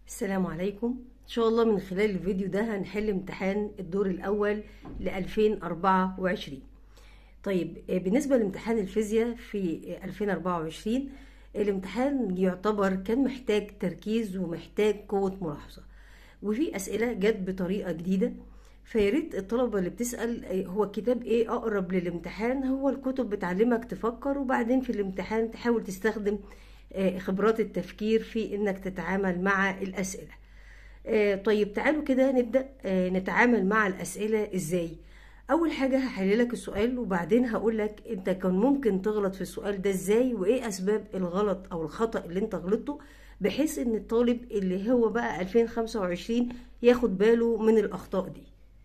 السلام عليكم ان شاء الله من خلال الفيديو ده هنحل امتحان الدور الاول ل 2024 طيب آه، بالنسبه لامتحان الفيزياء في آه، 2024 الامتحان يعتبر كان محتاج تركيز ومحتاج قوه ملاحظه وفي اسئله جت بطريقه جديده فياريت الطلبة اللي بتسأل آه، هو الكتاب ايه اقرب للامتحان هو الكتب بتعلمك تفكر وبعدين في الامتحان تحاول تستخدم آه، خبرات التفكير في انك تتعامل مع الاسئله آه، طيب تعالوا كده نبدا آه، نتعامل مع الاسئله ازاي اول حاجه هحللك السؤال وبعدين هقول لك انت كان ممكن تغلط في السؤال ده ازاي وايه اسباب الغلط او الخطا اللي انت غلطته بحيث ان الطالب اللي هو بقى 2025 ياخد باله من الاخطاء دي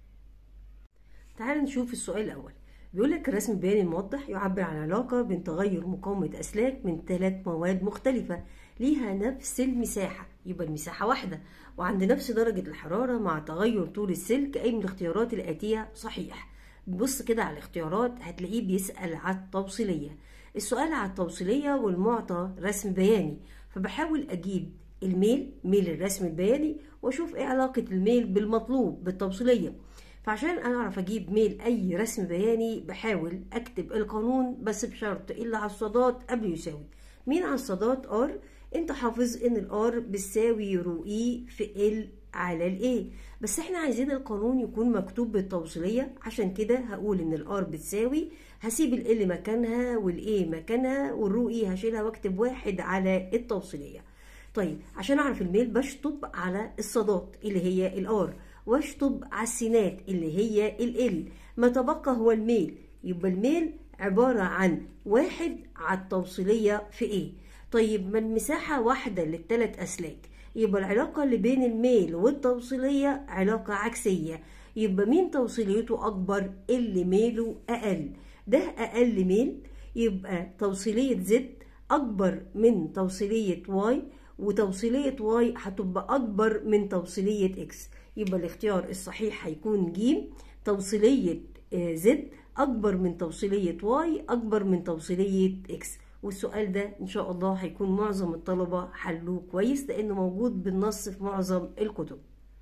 تعال نشوف السؤال الأول بيقول لك الرسم البياني الموضح يعبر عن علاقة بين تغير مقاومة أسلاك من ثلاث مواد مختلفة ليها نفس المساحة يبقى المساحة واحدة وعند نفس درجة الحرارة مع تغير طول السلك أي من الاختيارات الآتية صحيح بص كده على الاختيارات هتلاقيه بيسأل على التوصيلية السؤال على التوصيلية والمعطى رسم بياني فبحاول أجيب الميل ميل الرسم البياني وأشوف إيه علاقة الميل بالمطلوب بالتوصيلية فعشان اعرف اجيب ميل اي رسم بياني بحاول اكتب القانون بس بشرط اللي على الصادات قبل يساوي مين على الصادات ار انت حافظ ان الار بتساوي رو اي في ال على الاي بس احنا عايزين القانون يكون مكتوب بالتوصيليه عشان كده هقول ان الار بتساوي هسيب ال مكانها والاي مكانها والرو اي هشيلها واكتب واحد على التوصيليه طيب عشان اعرف الميل بشطب على الصادات اللي هي الار واشطب على السينات اللي هي ال ما تبقى هو الميل يبقى الميل عبارة عن واحد على التوصيلية في ايه طيب ما المساحة واحدة للثلاث أسلاك يبقى العلاقة اللي بين الميل والتوصيلية علاقة عكسية يبقى مين توصيليته أكبر اللي ميله أقل ده أقل ميل يبقى توصيلية زد أكبر من توصيلية واي وتوصيلية واي هتبقى أكبر من توصيلية إكس يبقى الاختيار الصحيح هيكون ج توصيلية آه، زد أكبر من توصيلية واي أكبر من توصيلية إكس والسؤال ده إن شاء الله هيكون معظم الطلبة حلوه كويس لأنه موجود بالنص في معظم الكتب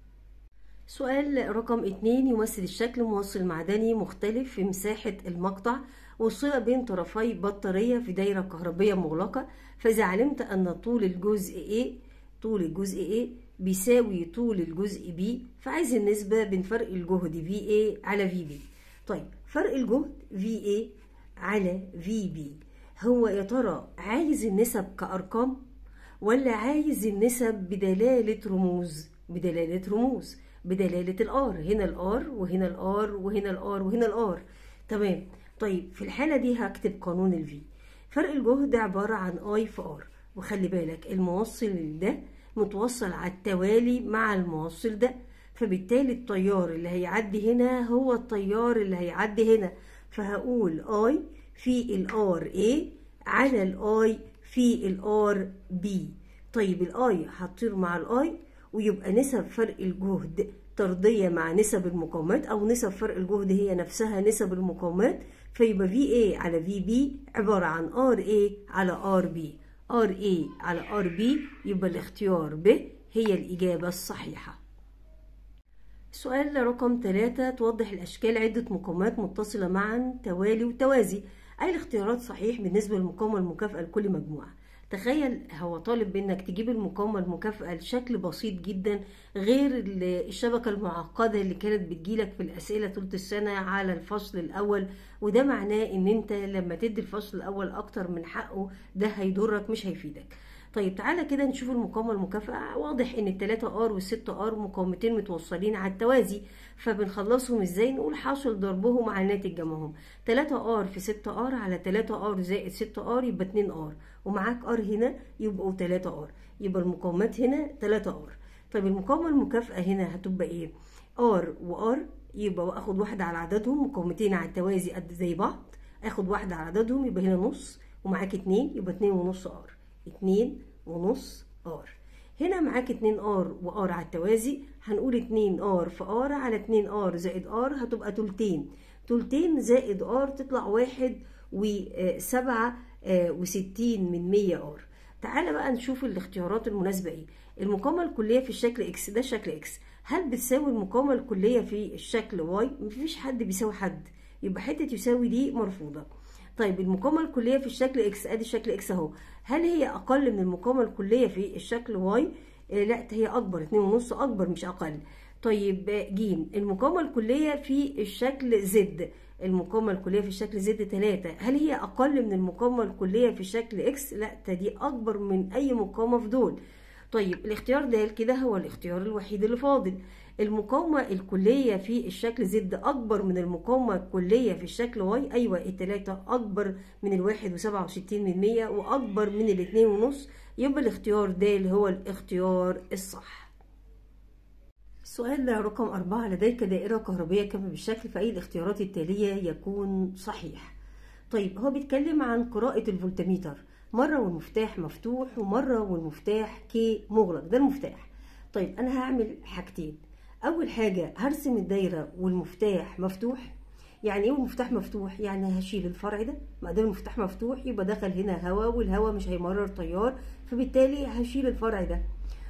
سؤال رقم اتنين يمثل الشكل موصل معدني مختلف في مساحة المقطع والصلة بين طرفي بطارية في دايرة كهربية مغلقة فإذا علمت أن طول الجزء A طول الجزء A بيساوي طول الجزء B فعايز النسبة بين فرق الجهد VA على VB طيب فرق الجهد VA على VB هو يا ترى عايز النسب كأرقام ولا عايز النسب بدلالة رموز بدلالة رموز بدلالة الار هنا الار وهنا الار وهنا الار وهنا الار تمام طيب في الحالة دي هكتب قانون الفي فرق الجهد عبارة عن اي في ار وخلي بالك الموصل ده متوصل على التوالي مع الموصل ده فبالتالي التيار اللي هيعدي هنا هو التيار اللي هيعدي هنا فهقول اي في الار اي على الاي في الار بي طيب الاي هتطير مع الاي ويبقى نسب فرق الجهد طردية مع نسب المقاومات أو نسب فرق الجهد هي نفسها نسب المقاومات فيبقى VA على VB عبارة عن RA على RB RA على RB يبقى الاختيار ب هي الإجابة الصحيحة سؤال رقم ثلاثة توضح الأشكال عدة مقاومات متصلة معا توالي وتوازي أي الاختيارات صحيح بالنسبة للمقاومة المكافئة لكل مجموعة تخيل هو طالب بانك تجيب المقاومة المكافئة لشكل بسيط جدا غير ال- الشبكة المعقدة اللي كانت بتجيلك في الأسئلة طول السنة على الفصل الأول وده معناه ان انت لما تدي الفصل الأول أكتر من حقه ده هيضرك مش هيفيدك طيب تعالى كده نشوف المقاومة المكافئة واضح ان التلاتة ار والستة ار مقاومتين متوصلين على التوازي فبنخلصهم ازاي نقول حاصل ضربهم على ناتج جمعهم تلاتة ار في ستة ار على تلاتة ار زائد ستة ار يبقى اتنين ار ومعاك ار هنا يبقوا تلاتة ار يبقى المقاومات هنا تلاتة ار طيب المقاومة المكافئة هنا هتبقى ايه ار وار يبقى اخد واحدة على عددهم مقاومتين على التوازي قد زي بعض اخد واحدة على عددهم يبقى هنا نص ومعاك اتنين يبقى اتنين ونص ار اتنين ونص ار هنا معاك اتنين ار وار على التوازي هنقول اتنين ار في ار على اتنين ار زائد ار هتبقى تلتين تلتين زائد ار تطلع واحد وسبعة وستين من مية ار تعالى بقى نشوف الاختيارات المناسبة ايه المقاومة الكلية في الشكل اكس ده شكل اكس هل بتساوي المقاومة الكلية في الشكل واي مفيش حد بيساوي حد يبقى حتة يساوي دي مرفوضة طيب المقاومة الكلية في الشكل اكس ادي الشكل اكس اهو هل هي اقل من المقاومة الكلية في الشكل واي آه لا هي اكبر اتنين ونص اكبر مش اقل طيب ج المقاومة الكلية في الشكل زد المقاومة الكلية في الشكل زد 3 هل هي أقل من المقاومة الكلية في الشكل إكس؟ لا دي أكبر من أي مقاومة في دول طيب الاختيار ده كده هو الاختيار الوحيد اللي فاضل المقاومة الكلية في الشكل زد أكبر من المقاومة الكلية في الشكل واي أيوة التلاتة أكبر من الواحد وسبعة وستين من مية وأكبر من الاتنين ونص يبقى الاختيار ده هو الاختيار الصح سؤال رقم أربعة لديك دائرة كهربية كما بالشكل فأي الاختيارات التالية يكون صحيح طيب هو بيتكلم عن قراءة الفولتميتر مرة والمفتاح مفتوح ومرة والمفتاح كي مغلق ده المفتاح طيب أنا هعمل حاجتين أول حاجة هرسم الدايرة والمفتاح مفتوح يعني ايه والمفتاح مفتوح يعني هشيل الفرع ده ما دام المفتاح مفتوح يبقى دخل هنا هواء والهواء مش هيمرر تيار فبالتالي هشيل الفرع ده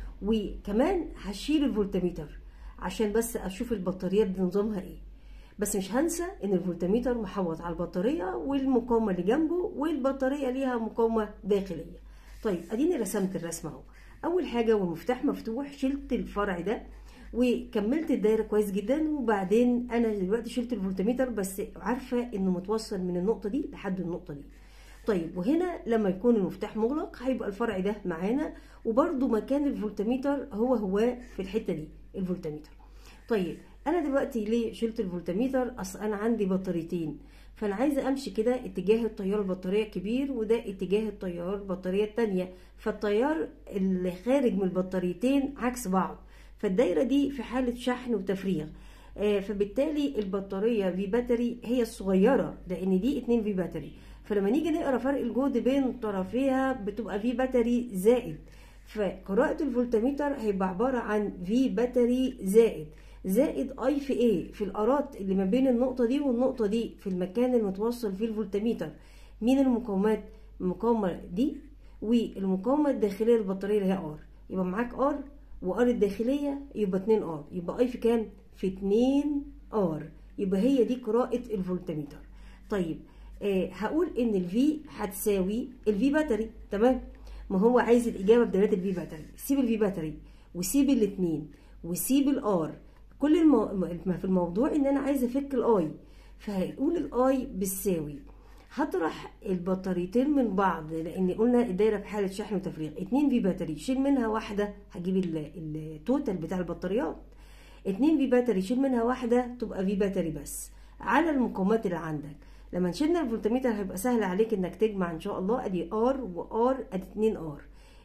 وكمان هشيل الفولتميتر عشان بس اشوف البطاريات دي نظامها ايه بس مش هنسى ان الفولتميتر محوط على البطاريه والمقاومه اللي جنبه والبطاريه ليها مقاومه داخليه طيب اديني رسمت الرسمه اهو اول حاجه والمفتاح مفتوح شلت الفرع ده وكملت الدايره كويس جدا وبعدين انا دلوقتي شلت الفولتميتر بس عارفه انه متوصل من النقطه دي لحد النقطه دي طيب وهنا لما يكون المفتاح مغلق هيبقى الفرع ده معانا وبرده مكان الفولتميتر هو هو في الحته دي الفولتميتر طيب انا دلوقتي ليه شلت الفولتميتر اصل انا عندي بطاريتين فانا عايزه امشي كده اتجاه التيار البطاريه كبير وده اتجاه التيار البطاريه التانية فالتيار اللي خارج من البطاريتين عكس بعض فالدايره دي في حاله شحن وتفريغ آه فبالتالي البطاريه في باتري هي الصغيره لان دي 2 في باتري فلما نيجي نقرا فرق الجهد بين طرفيها بتبقى في باتري زائد فقراءة الفولتميتر هيبقى عبارة عن في باتري زائد زائد اي في ايه في الارات اللي ما بين النقطة دي والنقطة دي في المكان المتوصل فيه الفولتميتر مين المقاومات المقاومة دي والمقاومة الداخلية للبطارية اللي هي ار يبقى معاك ار وار الداخلية يبقى 2 ار يبقى اي في كام في 2 ار يبقى هي دي قراءة الفولتميتر طيب آه هقول ان الفي هتساوي الفي باتري تمام ما هو عايز الاجابه بدلاله الفي باتري سيب الفي باتري وسيب الاثنين وسيب الار كل المو... ما في الموضوع ان انا عايزه افك الاي فهيقول الاي بتساوي هطرح البطاريتين من بعض لان قلنا الدايره في حاله شحن وتفريغ اتنين في باتري شيل منها واحده هجيب التوتال بتاع البطاريات اتنين في باتري شيل منها واحده تبقى في باتري بس على المقاومات اللي عندك لما شلنا الفولتميتر هيبقى سهل عليك انك تجمع ان شاء الله ادي ار وار ادي 2 ار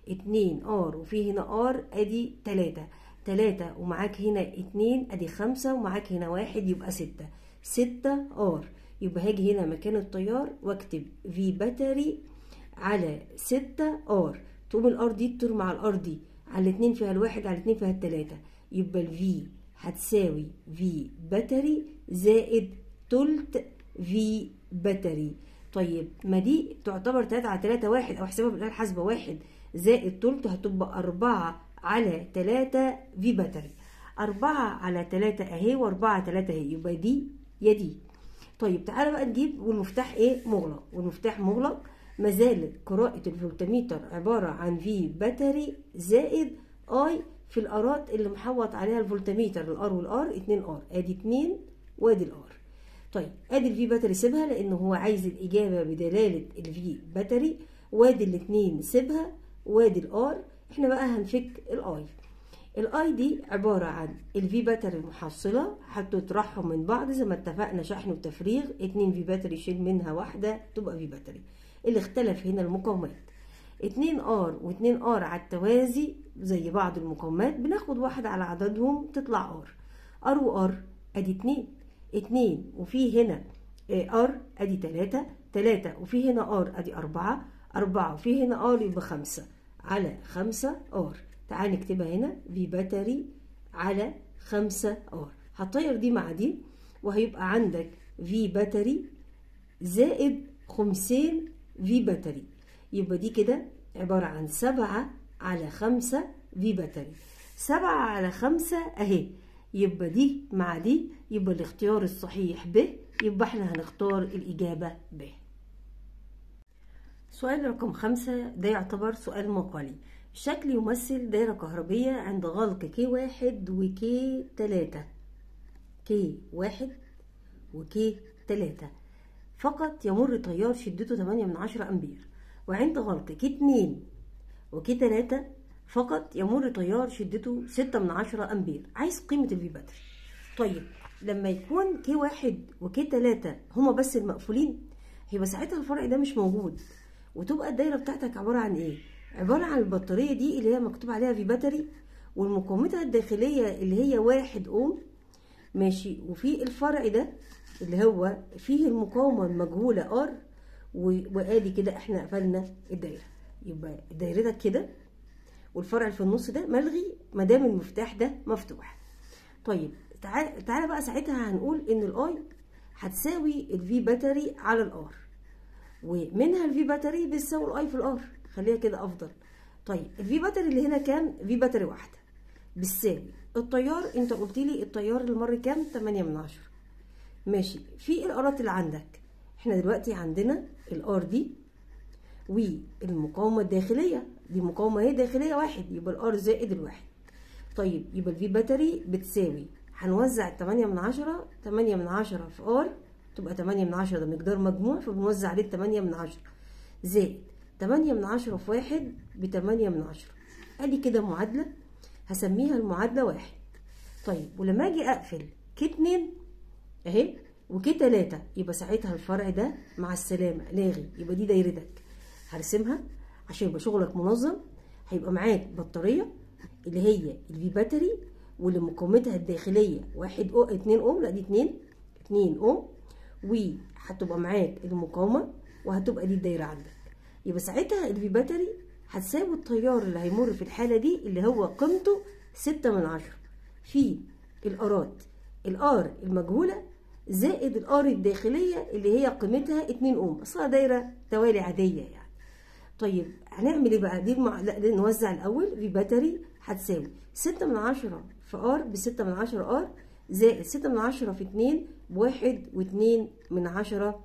2 ار وفي هنا ار ادي 3 3 ومعاك هنا 2 ادي 5 ومعاك هنا 1 يبقى 6 6 ار يبقى هاجي هنا مكان التيار واكتب في باتري على 6 ار تقوم الار دي تطير مع الار دي على الاثنين فيها الواحد على الاثنين فيها التلاتة يبقى الفي هتساوي في باتري زائد تلت في باتري طيب ما دي تعتبر 3 على 3 واحد او احسبها بالاله الحاسبه واحد زائد تلت هتبقى 4 على 3 في باتري 4 على 3 اهي و4 على 3 اهي يبقى دي يا دي طيب تعالى بقى نجيب والمفتاح ايه مغلق والمفتاح مغلق ما زالت قراءة الفولتميتر عبارة عن في باتري زائد اي في الارات اللي محوط عليها الفولتميتر الار والار 2 ار ادي 2 وادي الار طيب ادي الفي باتري سيبها لان هو عايز الاجابه بدلاله الفي باتري وادي الاثنين سيبها وادي الار احنا بقى هنفك الاي الاي دي عباره عن الفي باتري المحصله هتطرحهم من بعض زي ما اتفقنا شحن وتفريغ اتنين في باتري شيل منها واحده تبقى في باتري اللي اختلف هنا المقاومات 2 ار و2 ار على التوازي زي بعض المقاومات بناخد واحد على عددهم تطلع ار ار وار ادي 2 اتنين وفي هنا ار ادي تلاتة تلاتة وفي هنا ار ادي اربعة اربعة وفي هنا ار يبقى خمسة على خمسة ار تعال نكتبها هنا في باتري على خمسة ار هطير دي مع دي وهيبقى عندك في باتري زائد خمسين في باتري يبقى دي كده عبارة عن سبعة على خمسة في باتري سبعة على خمسة اهي يبقى دي مع دي يبقى الاختيار الصحيح ب يبقى احنا هنختار الإجابة ب سؤال رقم خمسة ده يعتبر سؤال مقالي الشكل يمثل دايرة كهربية عند غلق كي واحد وكي تلاتة كي واحد وكي تلاتة فقط يمر تيار شدته تمانية من عشرة أمبير وعند غلق كي اتنين وكي تلاتة فقط يمر تيار شدته ستة من عشرة أمبير عايز قيمة الفي باتري طيب لما يكون كي واحد وكي تلاتة هما بس المقفولين هيبقى ساعتها الفرع ده مش موجود وتبقى الدايرة بتاعتك عبارة عن ايه؟ عبارة عن البطارية دي اللي هي مكتوب عليها في باتري والمقاومتها الداخلية اللي هي واحد اوم ماشي وفي الفرع ده اللي هو فيه المقاومة المجهولة ار وادي كده احنا قفلنا الدايرة يبقى دايرتك كده والفرع اللي في النص ده ملغي ما دام المفتاح ده مفتوح طيب تعال تعالى بقى ساعتها هنقول ان الاي هتساوي الفي باتري على الار ومنها الفي باتري بتساوي الاي في الار خليها كده افضل طيب الفي باتري اللي هنا كام في باتري واحده بتساوي التيار انت قلت لي التيار اللي مر كام 8 من 10 ماشي في الارات اللي عندك احنا دلوقتي عندنا الار دي والمقاومه الداخليه دي مقاومه اهي داخليه واحد يبقى الار زائد الواحد طيب يبقى الفي باتري بتساوي هنوزع التمانية من عشرة تمانية من عشرة في ار تبقى تمانية من عشرة ده مقدار مجموع فبنوزع عليه التمانية من عشرة زائد تمانية من عشرة في واحد بتمانية من عشرة ادي كده معادلة هسميها المعادلة واحد طيب ولما اجي اقفل كي اتنين اهي وكي تلاتة يبقى ساعتها الفرع ده مع السلامة لاغي يبقى دي دايرتك هرسمها عشان يبقى شغلك منظم هيبقى معاك بطارية اللي هي الفي باتري واللي مقاومتها الداخلية واحد او اتنين اوم لا دي اتنين اتنين اوم وهتبقى معاك المقاومة وهتبقى دي الدايرة عندك يبقى ساعتها الفي باتري هتساوي التيار اللي هيمر في الحالة دي اللي هو قيمته ستة من عشرة في الارات الار المجهولة زائد الار الداخلية اللي هي قيمتها اتنين اوم اصلها دايرة توالي عادية يعني طيب هنعمل ايه بقى دي المع... لا دي نوزع الاول في باتري هتساوي ستة من عشرة في ار بستة من عشرة ار زائد ستة من عشرة في اتنين بواحد واتنين من عشرة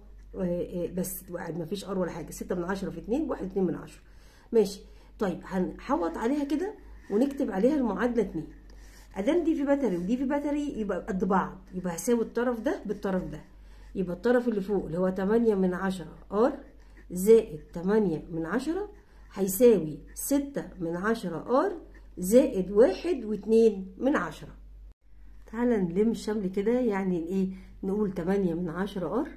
بس مفيش ار ولا حاجة ستة من عشرة في اتنين بواحد واتنين من عشرة ماشي طيب هنحوط عليها كده ونكتب عليها المعادلة اتنين ادام دي في باتري ودي في باتري يبقى قد بعض يبقى هساوي الطرف ده بالطرف ده يبقى الطرف اللي فوق اللي هو تمانية من عشرة ار زائد تمانية من عشرة هيساوي ستة من عشرة ار زائد واحد واتنين من عشرة تعالى نلم الشمل كده يعني ايه نقول تمانية من عشرة ار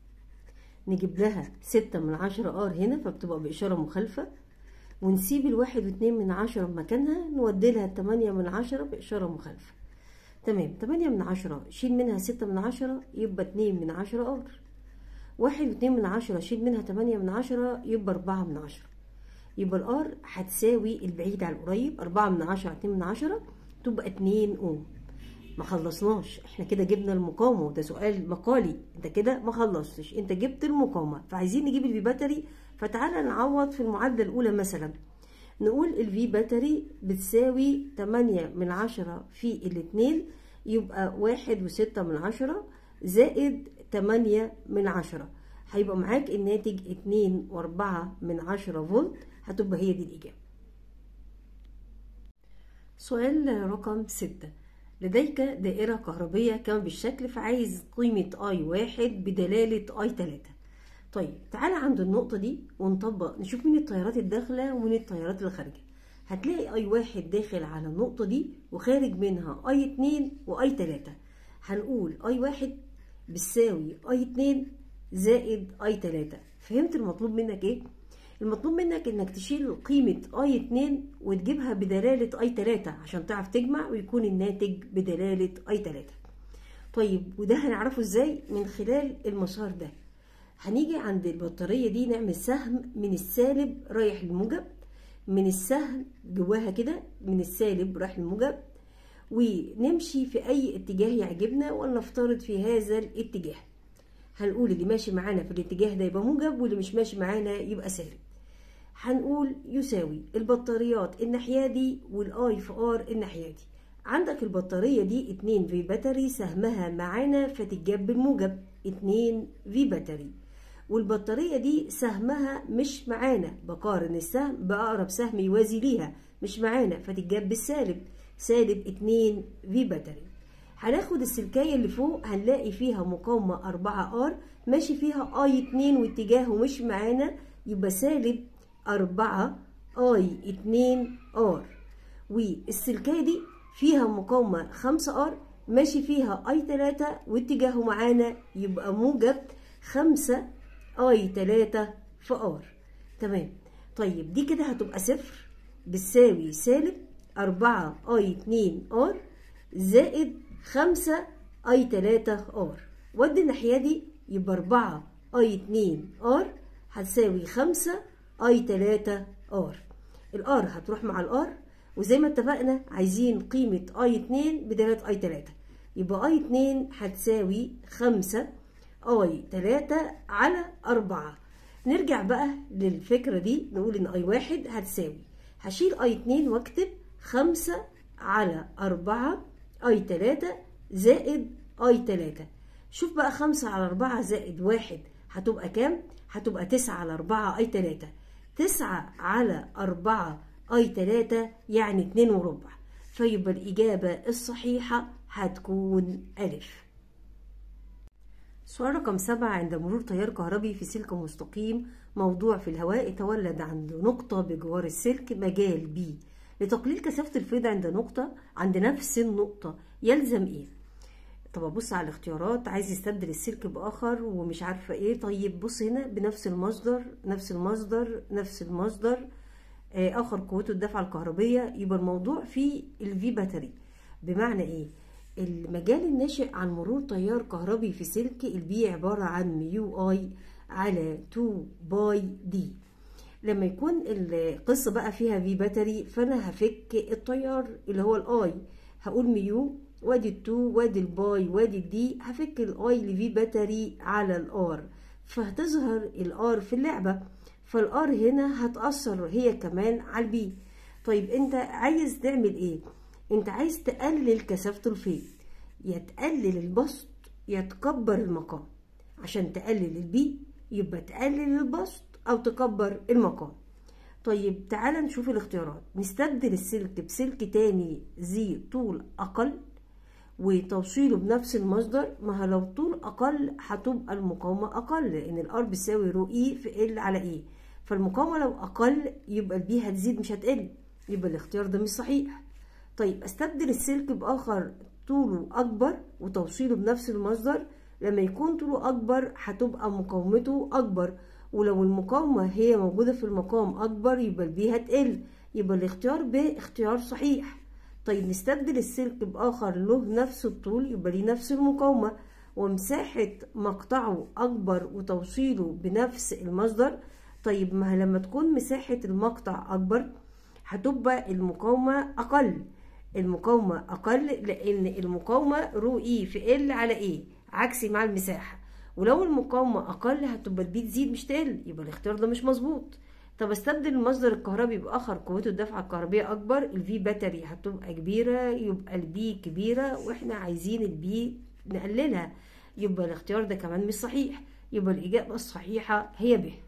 نجيب لها ستة من عشرة ار هنا فبتبقى بإشارة مخالفة ونسيب الواحد واتنين من عشرة مكانها نودي لها التمانية من عشرة بإشارة مخالفة تمام تمانية من عشرة شيل منها ستة من عشرة يبقى اتنين من عشرة ار واحد واتنين من عشرة شيل منها تمانية من عشرة يبقى أربعة من عشرة يبقى الار هتساوي البعيد على القريب أربعة من عشرة اتنين من عشرة تبقى اتنين اوم ما خلصناش احنا كده جبنا المقاومة وده سؤال مقالي انت كده ما خلصتش انت جبت المقاومة فعايزين نجيب الفي باتري فتعالى نعوض في المعادلة الأولى مثلا نقول الفي باتري بتساوي تمانية من عشرة في الاتنين يبقى واحد وستة من عشرة زائد تمانية من عشرة هيبقى معاك الناتج اتنين واربعة من عشرة فولت هتبقى هي دي الإجابة سؤال رقم ستة لديك دائرة كهربية كما بالشكل فعايز قيمة اي واحد بدلالة اي تلاتة طيب تعالى عند النقطة دي ونطبق نشوف مين التيارات الداخلة ومين التيارات الخارجة هتلاقي اي واحد داخل على النقطة دي وخارج منها اي اتنين واي تلاتة هنقول اي واحد بتساوي اي اتنين زائد اي تلاتة فهمت المطلوب منك ايه؟ المطلوب منك انك تشيل قيمة اي اتنين وتجيبها بدلالة اي تلاتة عشان تعرف تجمع ويكون الناتج بدلالة اي تلاتة طيب وده هنعرفه ازاي من خلال المسار ده هنيجي عند البطارية دي نعمل سهم من السالب رايح للموجب من السهم جواها كده من السالب رايح للموجب ونمشي في اي اتجاه يعجبنا ولنفترض في هذا الاتجاه هنقول اللي ماشي معانا في الاتجاه ده يبقى موجب واللي مش ماشي معانا يبقى سالب هنقول يساوي البطاريات الناحية دي والاي في ار الناحية دي عندك البطارية دي 2 في باتري سهمها معانا فتتجاب بالموجب 2 في باتري والبطارية دي سهمها مش معانا بقارن السهم بأقرب سهم يوازي ليها مش معانا فتتجاب بالسالب سالب 2 في باتري هناخد السلكاية اللي فوق هنلاقي فيها مقاومة 4 ار ماشي فيها اي 2 واتجاهه مش معانا يبقى سالب 4 اي 2 ار والسلكاية دي فيها مقاومة 5 ار ماشي فيها اي 3 واتجاهه معانا يبقى موجب 5 اي 3 في ار تمام طيب دي كده هتبقى صفر بتساوي سالب 4 اي 2 ار زائد 5 اي 3 ار ودي الناحيه دي يبقى 4 اي 2 ار هتساوي 5 اي 3 ار الار هتروح مع الار وزي ما اتفقنا عايزين قيمه اي 2 بدلاله اي 3 يبقى اي 2 هتساوي 5 اي 3 على 4 نرجع بقى للفكره دي نقول ان اي 1 هتساوي هشيل اي 2 واكتب 5 على 4 اي 3 زائد اي 3 شوف بقى 5 على 4 زائد 1 هتبقى كام؟ هتبقى 9 على 4 اي 3 9 على 4 اي 3 يعني 2 وربع فيبقى الإجابة الصحيحة هتكون ألف سؤال رقم سبعة عند مرور تيار كهربي في سلك مستقيم موضوع في الهواء يتولد عند نقطة بجوار السلك مجال بي لتقليل كثافة الفيض عند نقطة عند نفس النقطة يلزم ايه؟ طب ابص على الاختيارات عايز يستبدل السلك باخر ومش عارفه ايه طيب بص هنا بنفس المصدر نفس المصدر نفس المصدر آه اخر قوته الدفعه الكهربيه يبقى الموضوع فيه الفي باتري بمعنى ايه المجال الناشئ عن مرور تيار كهربي في سلك البي عباره عن ميو اي على 2 باي دي لما يكون القصه بقى فيها في باتري فانا هفك التيار اللي هو الاي هقول ميو وادي التو وادي الباي وادي الدي هفك الاي لفي باتري على الار فهتظهر الار في اللعبه فالار هنا هتاثر هي كمان على البي طيب انت عايز تعمل ايه انت عايز تقلل كثافه الفيض يا تقلل البسط يا تكبر المقام عشان تقلل البي يبقى تقلل البسط او تكبر المقام طيب تعال نشوف الاختيارات نستبدل السلك بسلك تاني ذي طول اقل وتوصيله بنفس المصدر ما لو طول اقل هتبقى المقاومه اقل لان الار بيساوي رو اي في ال على اي فالمقاومه لو اقل يبقى البي هتزيد مش هتقل يبقى الاختيار ده مش صحيح طيب استبدل السلك باخر طوله اكبر وتوصيله بنفس المصدر لما يكون طوله اكبر هتبقى مقاومته اكبر ولو المقاومه هي موجوده في المقام اكبر يبقى البي هتقل يبقى الاختيار ب اختيار صحيح طيب نستبدل السلك بآخر له نفس الطول يبقى ليه نفس المقاومة ومساحة مقطعه أكبر وتوصيله بنفس المصدر طيب ما لما تكون مساحة المقطع أكبر هتبقى المقاومة أقل المقاومة أقل لأن المقاومة رو إي في ال على إيه عكسي مع المساحة ولو المقاومة أقل هتبقى البي تزيد مش تقل يبقى الاختيار ده مش مظبوط طب استبدل المصدر الكهربي باخر قوته الدفعه الكهربيه اكبر الفي باتري هتبقى كبيره يبقى البي كبيره واحنا عايزين البي نقللها يبقى الاختيار ده كمان مش صحيح يبقى الاجابه الصحيحه هي ب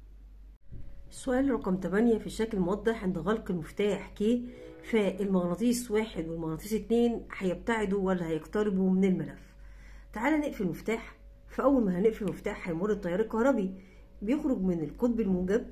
السؤال رقم 8 في الشكل الموضح عند غلق المفتاح كي فالمغناطيس واحد والمغناطيس اتنين هيبتعدوا ولا هيقتربوا من الملف تعالى نقفل المفتاح فاول ما هنقفل المفتاح هيمر التيار الكهربي بيخرج من القطب الموجب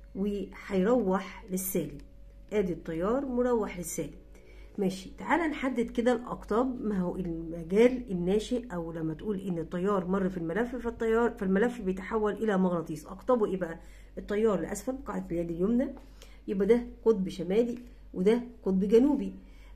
وهيروح للسالب ادي التيار مروح للسالب ماشي تعالى نحدد كده الاقطاب ما هو المجال الناشئ او لما تقول ان التيار مر في الملف فالتيار فالملف بيتحول الى مغناطيس اقطابه ايه بقى التيار لاسفل قاعده اليد اليمنى يبقى ده قطب شمالي وده قطب جنوبي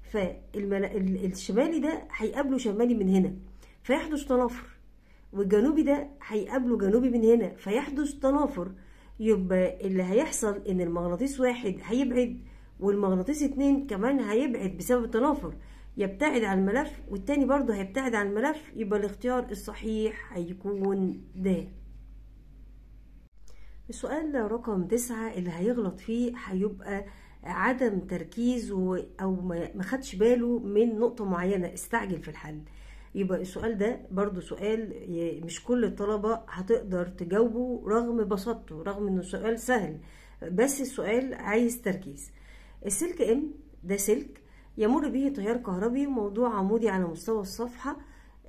فالشمالي ده هيقابله شمالي من هنا فيحدث تنافر والجنوبي ده هيقابله جنوبي من هنا فيحدث تنافر يبقى اللي هيحصل ان المغناطيس واحد هيبعد والمغناطيس اتنين كمان هيبعد بسبب التنافر يبتعد عن الملف والتاني برضه هيبتعد عن الملف يبقى الاختيار الصحيح هيكون د السؤال رقم تسعة اللي هيغلط فيه هيبقى عدم تركيز و... او ما خدش باله من نقطة معينة استعجل في الحل يبقى السؤال ده برضو سؤال مش كل الطلبة هتقدر تجاوبه رغم بساطته رغم انه سؤال سهل بس السؤال عايز تركيز السلك ام ده سلك يمر به تيار كهربي موضوع عمودي على مستوى الصفحة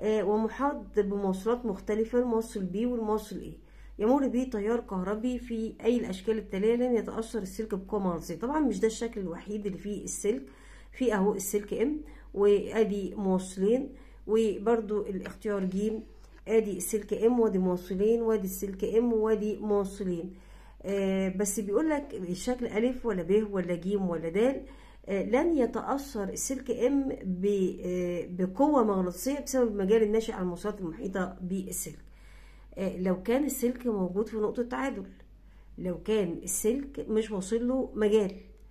ومحاط بمواصلات مختلفة الموصل B والموصل A يمر به تيار كهربي في أي الأشكال التالية لن يتأثر السلك بقوة مغناطيسية طبعا مش ده الشكل الوحيد اللي فيه السلك في أهو السلك ام وأدي موصلين وبرضو الاختيار ج ادي السلك ام وادي موصلين وادي السلك ام وادي موصلين آه بس بيقول لك الشكل الف ولا ب ولا ج ولا د آه لن يتاثر السلك ام آه بقوه مغناطيسيه بسبب المجال الناشئ على الموصلات المحيطه بالسلك آه لو كان السلك موجود في نقطه تعادل لو كان السلك مش واصل له مجال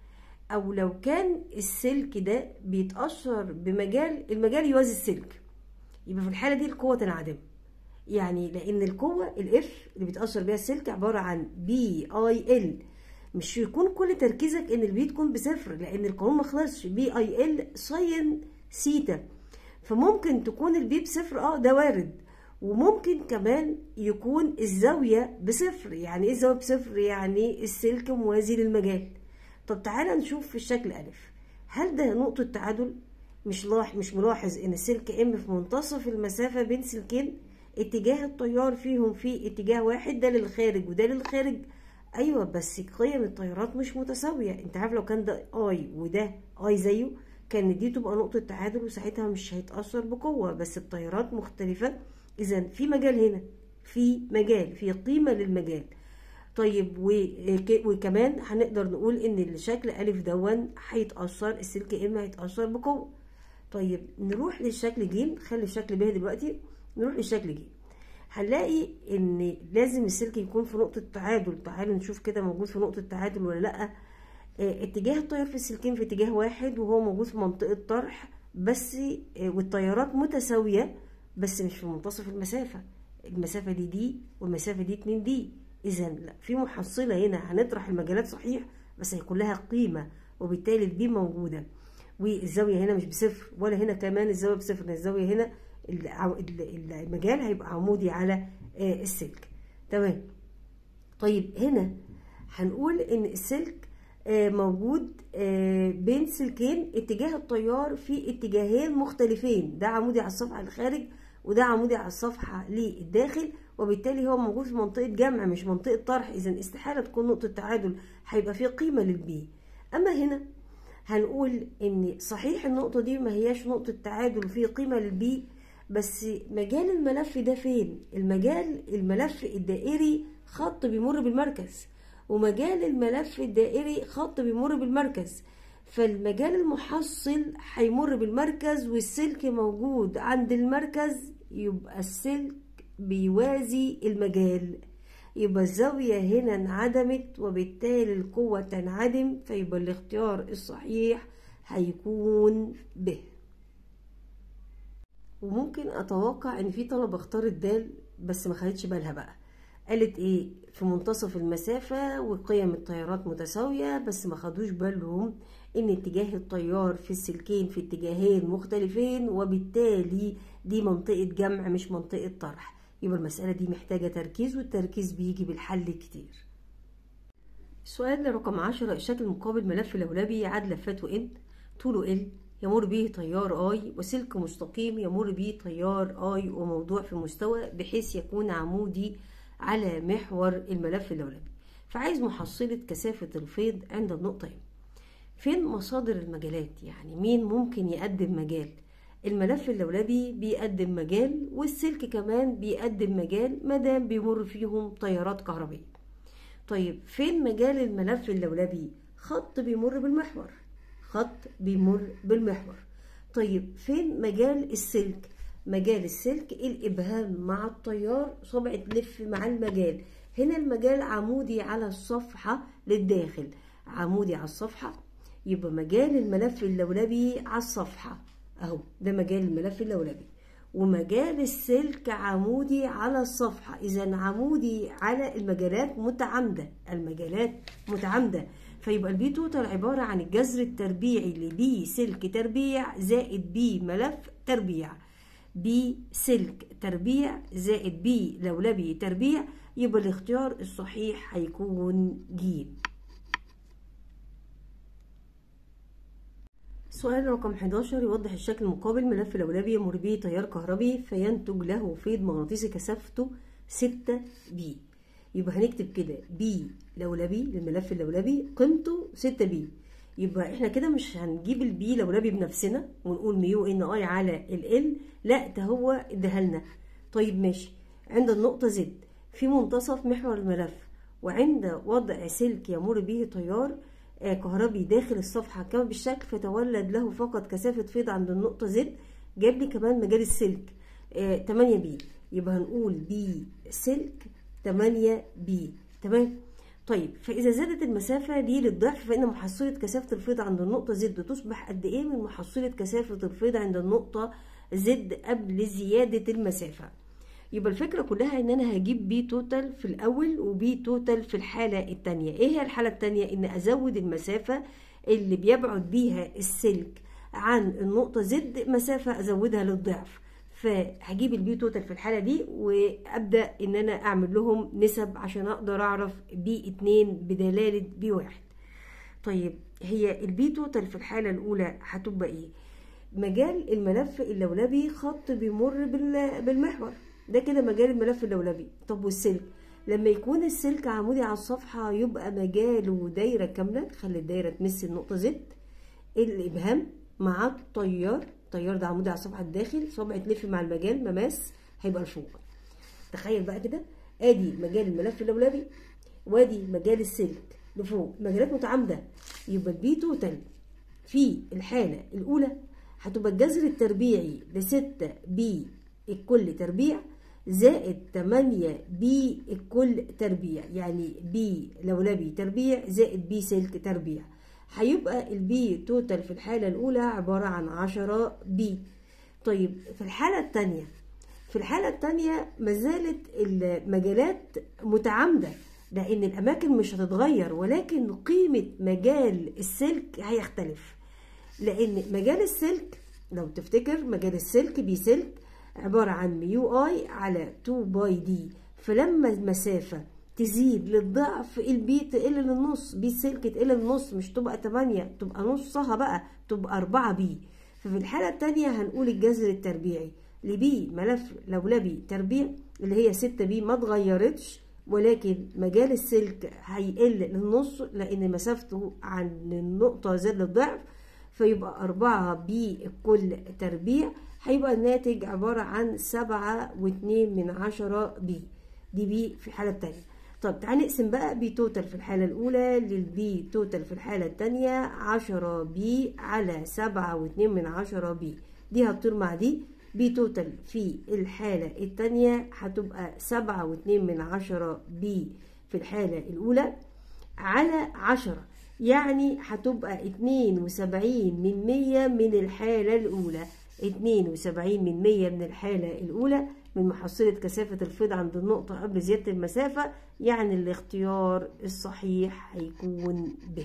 او لو كان السلك ده بيتاثر بمجال المجال يوازي السلك يبقى في الحاله دي القوه تنعدم يعني لان القوه الاف اللي بيتاثر بيها السلك عباره عن بي اي ال مش يكون كل تركيزك ان البي تكون بصفر لان القانون ما خلصش بي اي ال ساين سيتا فممكن تكون البي بصفر اه ده وارد وممكن كمان يكون الزاويه بصفر يعني ايه الزاويه بصفر يعني السلك موازي للمجال طب تعالى نشوف في الشكل ألف هل ده نقطة تعادل؟ مش لاح مش ملاحظ إن السلك إم في منتصف المسافة بين سلكين اتجاه التيار فيهم في اتجاه واحد ده للخارج وده للخارج أيوة بس قيم التيارات مش متساوية أنت عارف لو كان ده أي وده أي زيه كان دي تبقى نقطة تعادل وساعتها مش هيتأثر بقوة بس التيارات مختلفة إذا في مجال هنا في مجال في قيمة للمجال طيب وكمان هنقدر نقول ان الشكل الف دون هيتاثر السلك ام هيتاثر بقوه طيب نروح للشكل ج خلي الشكل ب دلوقتي نروح للشكل ج هنلاقي ان لازم السلك يكون في نقطه تعادل تعالوا نشوف كده موجود في نقطه تعادل ولا لا اه اتجاه التيار في السلكين في اتجاه واحد وهو موجود في منطقه طرح بس اه والتيارات متساويه بس مش في منتصف المسافه المسافه دي دي والمسافه دي 2 دي اذا لا في محصله هنا هنطرح المجالات صحيح بس هيكون لها قيمه وبالتالي البي موجوده والزاويه هنا مش بصفر ولا هنا كمان الزاويه بصفر الزاويه هنا المجال هيبقى عمودي على السلك تمام طيب هنا هنقول ان السلك موجود بين سلكين اتجاه التيار في اتجاهين مختلفين ده عمودي على الصفحه الخارج وده عمودي على الصفحه للداخل وبالتالي هو موجود في منطقة جمع مش منطقة طرح إذا استحالة تكون نقطة تعادل هيبقى فيه قيمة للبي أما هنا هنقول إن صحيح النقطة دي ما هياش نقطة تعادل وفيه قيمة للبي بس مجال الملف ده فين؟ المجال الملف الدائري خط بيمر بالمركز ومجال الملف الدائري خط بيمر بالمركز فالمجال المحصل هيمر بالمركز والسلك موجود عند المركز يبقى السلك بيوازي المجال يبقى الزاوية هنا انعدمت وبالتالي القوة تنعدم فيبقى الاختيار الصحيح هيكون ب وممكن اتوقع ان في طلبة اختارت د بس ما خدتش بالها بقى قالت ايه في منتصف المسافة وقيم التيارات متساوية بس ما خدوش بالهم ان اتجاه التيار في السلكين في اتجاهين مختلفين وبالتالي دي منطقة جمع مش منطقة طرح يبقى المسألة دي محتاجة تركيز والتركيز بيجي بالحل كتير السؤال رقم عشرة الشكل المقابل ملف لولبي عاد لفاته ان طوله ال يمر به تيار اي وسلك مستقيم يمر به تيار اي وموضوع في مستوى بحيث يكون عمودي على محور الملف اللولبي فعايز محصلة كثافة الفيض عند النقطة ام فين مصادر المجالات يعني مين ممكن يقدم مجال الملف اللولبي بيقدم مجال والسلك كمان بيقدم مجال مادام بيمر فيهم تيارات كهربية طيب فين مجال الملف اللولبي خط بيمر بالمحور خط بيمر بالمحور طيب فين مجال السلك مجال السلك الابهام مع التيار صبعة لف مع المجال هنا المجال عمودي على الصفحة للداخل عمودي على الصفحة يبقى مجال الملف اللولبي على الصفحة اهو ده مجال الملف اللولبي ومجال السلك عمودي على الصفحة إذا عمودي على المجالات متعامدة المجالات متعامدة فيبقى البي توتال عبارة عن الجذر التربيعي لبي سلك تربيع زائد بي ملف تربيع بي سلك تربيع زائد بي لولبي تربيع يبقى الاختيار الصحيح هيكون ج سؤال رقم 11 يوضح الشكل المقابل ملف لولبي يمر به تيار كهربي فينتج له فيض مغناطيسي كثافته 6 بي يبقى هنكتب كده بي لولبي للملف اللولبي قيمته 6 بي يبقى احنا كده مش هنجيب البي لولبي بنفسنا ونقول ميو ان اي على ال ال لا ده هو اداها لنا طيب ماشي عند النقطة زد في منتصف محور الملف وعند وضع سلك يمر به تيار كهربي داخل الصفحة كما بالشكل فتولد له فقط كثافة فيض عند النقطة زد جاب لي كمان مجال السلك 8 بي يبقى هنقول بي سلك 8 بي تمام طيب فإذا زادت المسافة دي للضعف فإن محصلة كثافة الفيض عند النقطة زد تصبح قد إيه من محصلة كثافة الفيض عند النقطة زد قبل زيادة المسافة يبقى الفكرة كلها إن أنا هجيب بي توتال في الأول وبي توتال في الحالة التانية إيه هي الحالة التانية؟ إن أزود المسافة اللي بيبعد بيها السلك عن النقطة زد مسافة أزودها للضعف فهجيب البي توتال في الحالة دي وأبدأ إن أنا أعمل لهم نسب عشان أقدر أعرف بي اتنين بدلالة بي واحد طيب هي البي توتال في الحالة الأولى هتبقى إيه؟ مجال الملف اللولبي خط بيمر بالمحور ده كده مجال الملف اللولبي طب والسلك لما يكون السلك عمودي على الصفحة يبقى مجاله دايرة كاملة خلي الدايرة تمس النقطة زد الإبهام مع التيار التيار ده عمودي على الصفحة الداخل صبع تلف مع المجال مماس هيبقى لفوق تخيل بقى كده ادي مجال الملف اللولبي وادي مجال السلك لفوق مجالات متعامدة يبقى البي توتال في الحالة الأولى هتبقى الجذر التربيعي لستة بي الكل تربيع زائد 8 بي الكل تربيع يعني بي لولبي تربيع زائد بي سلك تربيع هيبقى البي توتال في الحالة الأولى عبارة عن 10 بي طيب في الحالة الثانية في الحالة الثانية ما زالت المجالات متعامدة لأن الأماكن مش هتتغير ولكن قيمة مجال السلك هيختلف لأن مجال السلك لو تفتكر مجال السلك بي سلك عبارة عن ميو اي على 2 باي دي فلما المسافة تزيد للضعف البي تقل للنص بي سلك تقل للنص مش تبقى 8 تبقى نصها بقى تبقى 4 بي ففي الحالة التانية هنقول الجذر التربيعي لبي ملف لولبي تربيع اللي هي 6 بي ما اتغيرتش ولكن مجال السلك هيقل للنص لأن مسافته عن النقطة زاد للضعف فيبقى أربعة بي الكل تربيع هيبقى الناتج عبارة عن سبعة واتنين من عشرة بي دي بي في الحالة التانية طب تعالى نقسم بقى بي توتال في الحالة الأولى للبي توتال في الحالة التانية عشرة بي على سبعة واتنين من عشرة بي دي هتطير مع دي بي توتال في الحالة التانية هتبقى سبعة واتنين من عشرة بي في الحالة الأولى على عشرة يعني هتبقى اتنين وسبعين من مية من الحالة الأولى اتنين وسبعين من مية من الحالة الأولى من محصلة كثافة الفيض عند النقطة قبل زيادة المسافة يعني الاختيار الصحيح هيكون ب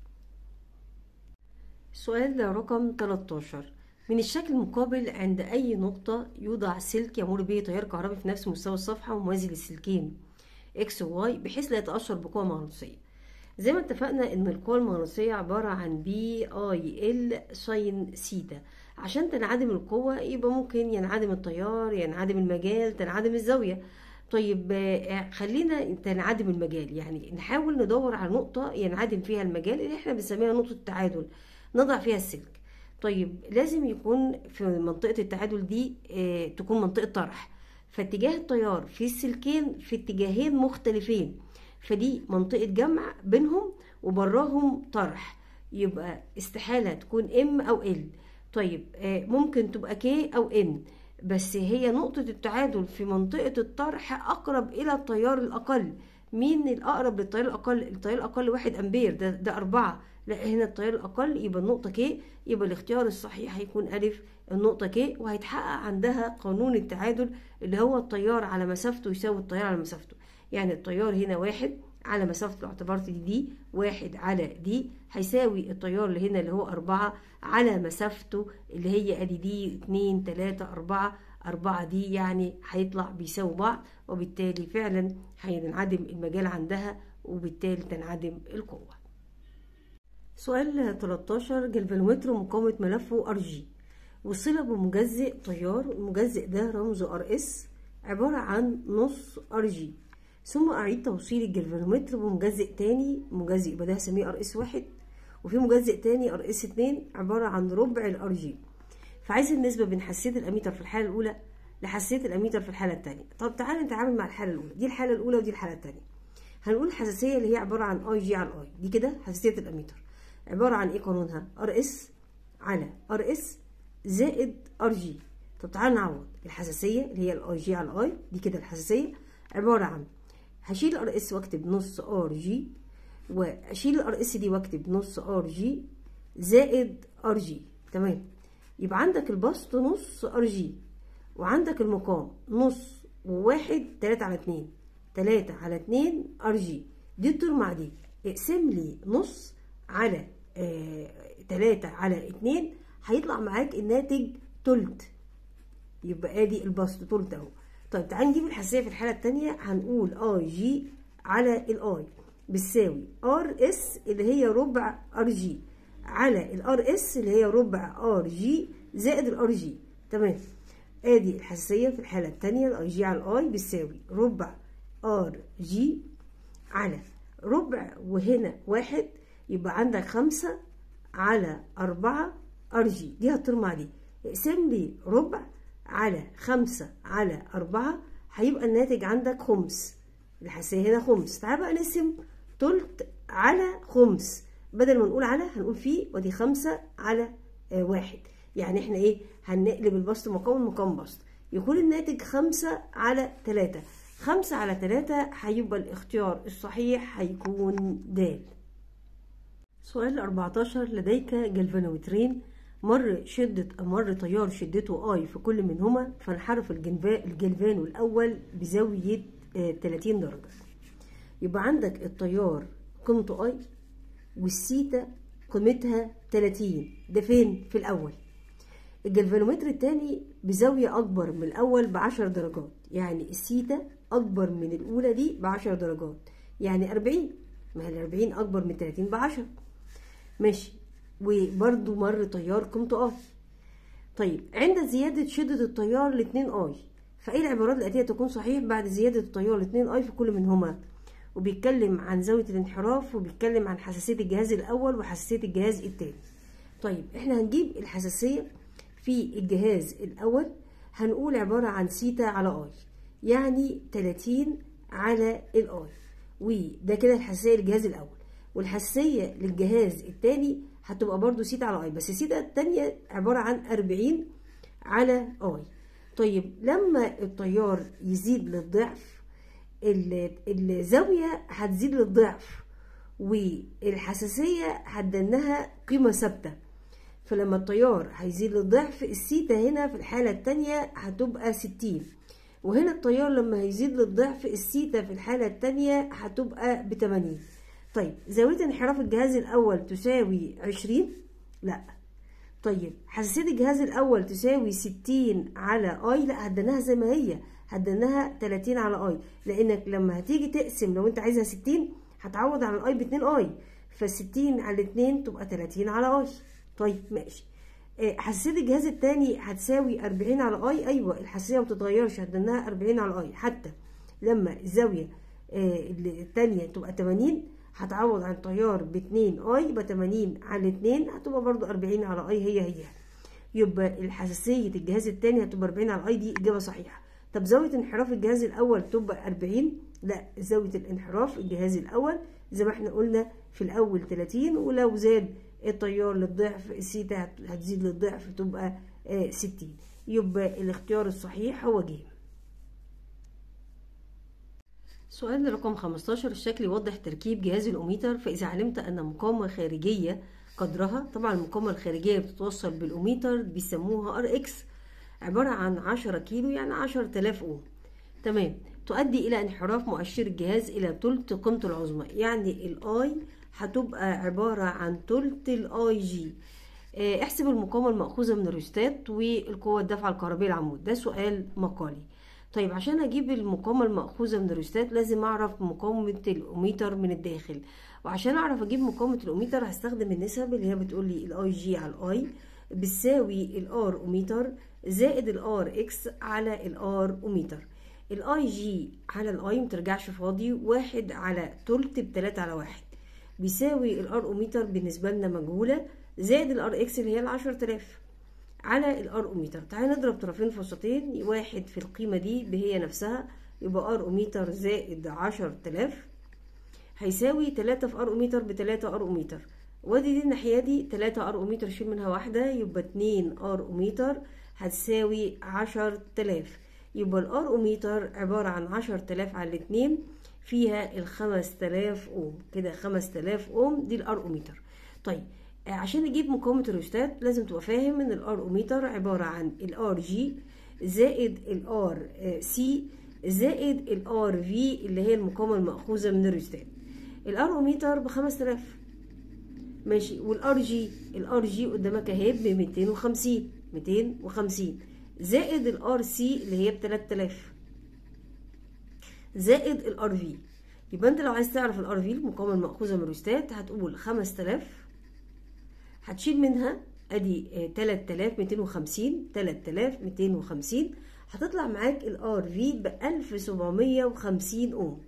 السؤال ده رقم 13 من الشكل المقابل عند أي نقطة يوضع سلك يمر به تيار كهربي في نفس مستوى الصفحة وموازي للسلكين X و Y بحيث لا يتأثر بقوة مغناطيسية زي ما اتفقنا ان القوة المغناطيسية عبارة عن بي اي ال ساين سيتا عشان تنعدم القوة يبقى ممكن ينعدم التيار ينعدم المجال تنعدم الزاوية طيب خلينا تنعدم المجال يعني نحاول ندور على نقطة ينعدم فيها المجال اللي احنا بنسميها نقطة التعادل نضع فيها السلك طيب لازم يكون في منطقة التعادل دي اه تكون منطقة طرح فاتجاه التيار في السلكين في اتجاهين مختلفين فدي منطقة جمع بينهم وبراهم طرح يبقى استحالة تكون ام او ال طيب اه ممكن تبقى كي او ان بس هي نقطة التعادل في منطقة الطرح أقرب إلى التيار الأقل مين الأقرب للتيار الأقل التيار الأقل واحد أمبير ده ده أربعة لا هنا التيار الأقل يبقى النقطة كي يبقى الاختيار الصحيح هيكون ألف النقطة كي وهيتحقق عندها قانون التعادل اللي هو التيار على مسافته يساوي التيار على مسافته يعني التيار هنا واحد على مسافته لو اعتبرت دي دي واحد على دي هيساوي التيار اللي هنا اللي هو أربعة على مسافته اللي هي أدي دي اتنين تلاتة أربعة أربعة دي يعني هيطلع بيساوي بعض وبالتالي فعلا هينعدم المجال عندها وبالتالي تنعدم القوة سؤال 13 جلفانومتر مقاومة ملفه ار جي وصل بمجزئ تيار المجزئ ده رمزه ار اس عبارة عن نص ار جي ثم أعيد توصيل الجلفانومتر بمجزئ تاني مجزئ يبقى ده هسميه ار اس واحد وفي مجزئ تاني ار اس اتنين عبارة عن ربع الار جي فعايز النسبة بين حساسية الأميتر في الحالة الأولى لحساسية الأميتر في الحالة التانية طب تعالى نتعامل مع الحالة الأولى دي الحالة الأولى ودي الحالة التانية هنقول الحساسية اللي هي عبارة عن اي جي على اي دي كده حساسية الأميتر عبارة عن ايه قانونها ار اس على ار اس زائد ار جي طب تعالى نعوض الحساسية اللي هي الاي جي على اي دي كده الحساسية عبارة عن هشيل ار اس واكتب نص ار جي واشيل الار اس دي واكتب نص ار جي زائد ار جي تمام يبقى عندك البسط نص ار جي وعندك المقام نص وواحد تلاتة على اتنين تلاتة على اتنين ار جي دي تدور مع دي اقسم لي نص على آه تلاتة على اتنين هيطلع معاك الناتج تلت يبقى ادي البسط تلت اهو طيب تعال نجيب الحساسية في الحالة التانية هنقول اي جي على الاي بتساوي ار اس اللي هي ربع ار جي على الار اس اللي هي ربع ار جي زائد الار جي تمام ادي الحساسية في الحالة التانية الاي جي على الاي بتساوي ربع ار جي على ربع وهنا واحد يبقى عندك خمسة على أربعة ار جي دي هتطير مع دي اقسم لي ربع على خمسة على أربعة هيبقى الناتج عندك خمس الحساسية هنا خمس تعال بقى نقسم تلت على خمس بدل ما نقول على هنقول فيه ودي خمسة على آه واحد يعني احنا ايه هنقلب البسط مقام مقام بسط يكون الناتج خمسة على تلاتة خمسة على تلاتة هيبقى الاختيار الصحيح هيكون د سؤال 14 لديك جلفانومترين مر شدة مر تيار شدته اي في كل منهما فانحرف الجلفانو الأول بزاوية 30 درجة يبقى عندك التيار قيمته اي والسيتا قيمتها 30 ده فين في الأول الجلفانومتر التاني بزاوية أكبر من الأول بعشر درجات يعني السيتا أكبر من الأولى دي بعشر درجات يعني أربعين ما هي الأربعين أكبر من تلاتين بعشر ماشي وبرده مر تيار قيمته اي طيب عند زيادة شدة التيار لاتنين اي فايه العبارات الآتية تكون صحيح بعد زيادة التيار لاتنين اي في كل منهما وبيتكلم عن زاوية الانحراف وبيتكلم عن حساسية الجهاز الأول وحساسية الجهاز التاني طيب احنا هنجيب الحساسية في الجهاز الأول هنقول عبارة عن سيتا على اي يعني 30 على الاي وده كده الحساسية للجهاز الأول والحساسية للجهاز التاني هتبقى برضو سيتا على اي بس السيتا التانية عبارة عن 40 على اي طيب لما التيار يزيد للضعف الزاوية هتزيد للضعف والحساسية هتدنها قيمة ثابتة فلما التيار هيزيد للضعف السيتا هنا في الحالة التانية هتبقى 60 وهنا التيار لما هيزيد للضعف السيتا في الحالة التانية هتبقى ب 80 طيب زاوية انحراف الجهاز الأول تساوي 20 لا طيب حساسية الجهاز الأول تساوي 60 على اي لا هديناها زي ما هي هديناها 30 على اي لأنك لما هتيجي تقسم لو أنت عايزها 60 هتعوض على الاي ب 2 اي ف 60 على 2 تبقى 30 على اي طيب ماشي حساسية الجهاز التاني هتساوي 40 على اي ايوه الحساسية ما بتتغيرش هديناها 40 على اي حتى لما الزاوية التانية تبقى 80 هتعوض عن تيار ب 2 اي يبقى 80 على 2 هتبقى برضو 40 على اي هي هي يبقى الحساسية الجهاز التاني هتبقى 40 على اي دي اجابة صحيحة طب زاوية انحراف الجهاز الاول تبقى 40 لا زاوية الانحراف الجهاز الاول زي ما احنا قلنا في الاول 30 ولو زاد التيار للضعف السيتا هتزيد للضعف تبقى 60 يبقى الاختيار الصحيح هو ج سؤال رقم 15 الشكل يوضح تركيب جهاز الأوميتر فإذا علمت أن مقاومة خارجية قدرها طبعا المقاومة الخارجية بتتوصل بالأوميتر بيسموها ار اكس عبارة عن 10 كيلو يعني 10000 أوم تمام تؤدي إلى انحراف مؤشر الجهاز إلى ثلث قيمته العظمى يعني الاي هتبقى عبارة عن ثلث الاي جي آه، احسب المقاومة المأخوذة من الريستات والقوة الدافعة الكهربية العمود ده سؤال مقالي طيب عشان اجيب المقاومة المأخوذة من الريستات لازم اعرف مقاومة الاوميتر من الداخل وعشان اعرف اجيب مقاومة الاوميتر هستخدم النسب اللي هي بتقول لي الاي جي على الاي بتساوي الار اوميتر زائد الار اكس على الار اوميتر الاي جي على الاي مترجعش فاضي واحد على تلت بتلاتة على واحد بيساوي الار اوميتر بالنسبة لنا مجهولة زائد الار اكس اللي هي العشر تلاف على الار اوميتر تعالى نضرب طرفين في وسطين واحد في القيمة دي هي نفسها يبقى ار اوميتر زائد عشر تلاف هيساوي تلاتة في ار اوميتر بتلاتة ار اوميتر وادي دي الناحية دي تلاتة ار اوميتر شيل منها واحدة يبقى اتنين ار اوميتر هتساوي عشر تلاف يبقى الار اوميتر عبارة عن عشر تلاف على الاتنين فيها الخمس تلاف اوم كده خمس تلاف اوم دي الار اوميتر طيب عشان نجيب مقاومة الريستات لازم تبقى فاهم ان الار اوميتر عبارة عن الار جي زائد الار سي زائد الار في اللي هي المقاومة المأخوذة من الريستات الار اوميتر بخمس تلاف ماشي والار جي الار جي قدامك اهي ب 250 250 زائد الار سي اللي هي ب 3000 زائد الار في يبقى انت لو عايز تعرف الار في المقاومة المأخوذة من الريستات هتقول 5000 هتشيل منها ادي 3250 3250 هتطلع معاك الار في ب 1750 اوم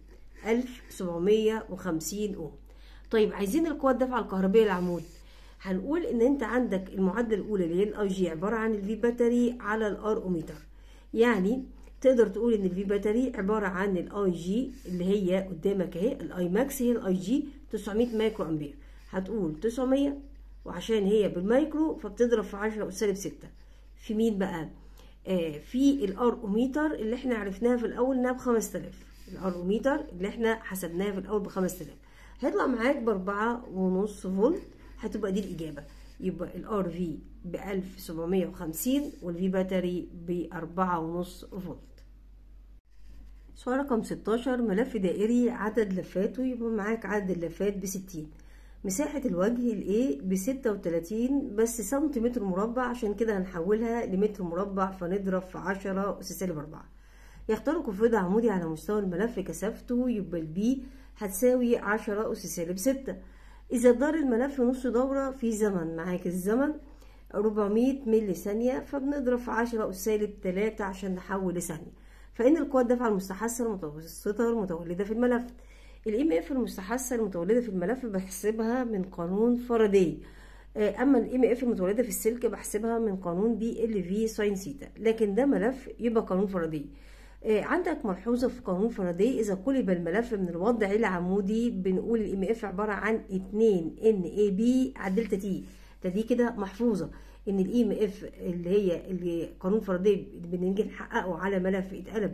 1750 اوم طيب عايزين القوة الدافعة الكهربية للعمود هنقول ان انت عندك المعادلة الاولى اللي هي الاي جي عبارة عن الفي باتري على الار اوميتر يعني تقدر تقول ان الفي باتري عبارة عن الاي جي اللي هي قدامك اهي الاي ماكس هي الاي جي 900 مايكرو امبير هتقول 900 وعشان هي بالمايكرو فبتضرب في 10 أس سالب 6 في مين بقى؟ آه في الار اوميتر اللي احنا عرفناها في الاول انها ب 5000 الار اوميتر اللي احنا حسبناها في الاول ب 5000 هيطلع معاك ب 4.5 فولت هتبقى دي الاجابه يبقى الار في ب 1750 والفي باتري ب 4.5 فولت سؤال رقم 16 ملف دائري عدد لفاته يبقى معاك عدد اللفات ب 60 مساحة الوجه الايه بستة وتلاتين بس سنتيمتر مربع عشان كده هنحولها لمتر مربع فنضرب في عشرة أس سالب أربعة يخترق قفرد عمودي على مستوى الملف كثافته يبقى البي هتساوي عشرة أس سالب ستة إذا دار الملف نص دورة في زمن معاك الزمن 400 ملي ثانية فبنضرب في عشرة أس سالب تلاتة عشان نحول لثانية فإن القوة الدافعة المستحثة المتوسطة المتولدة في الملف الام اف المستحثه المتولده في الملف بحسبها من قانون فاراداي اما الام اف المتولده في السلك بحسبها من قانون بي ال في ساين سيتا لكن ده ملف يبقى قانون فاراداي عندك ملحوظه في قانون فاراداي اذا قلب الملف من الوضع العمودي بنقول الام اف عباره عن 2 ان اي بي على دلتا تي ده دي كده محفوظه ان الاي ام اف اللي هي اللي قانون فاراداي بنيجي نحققه على ملف اتقلب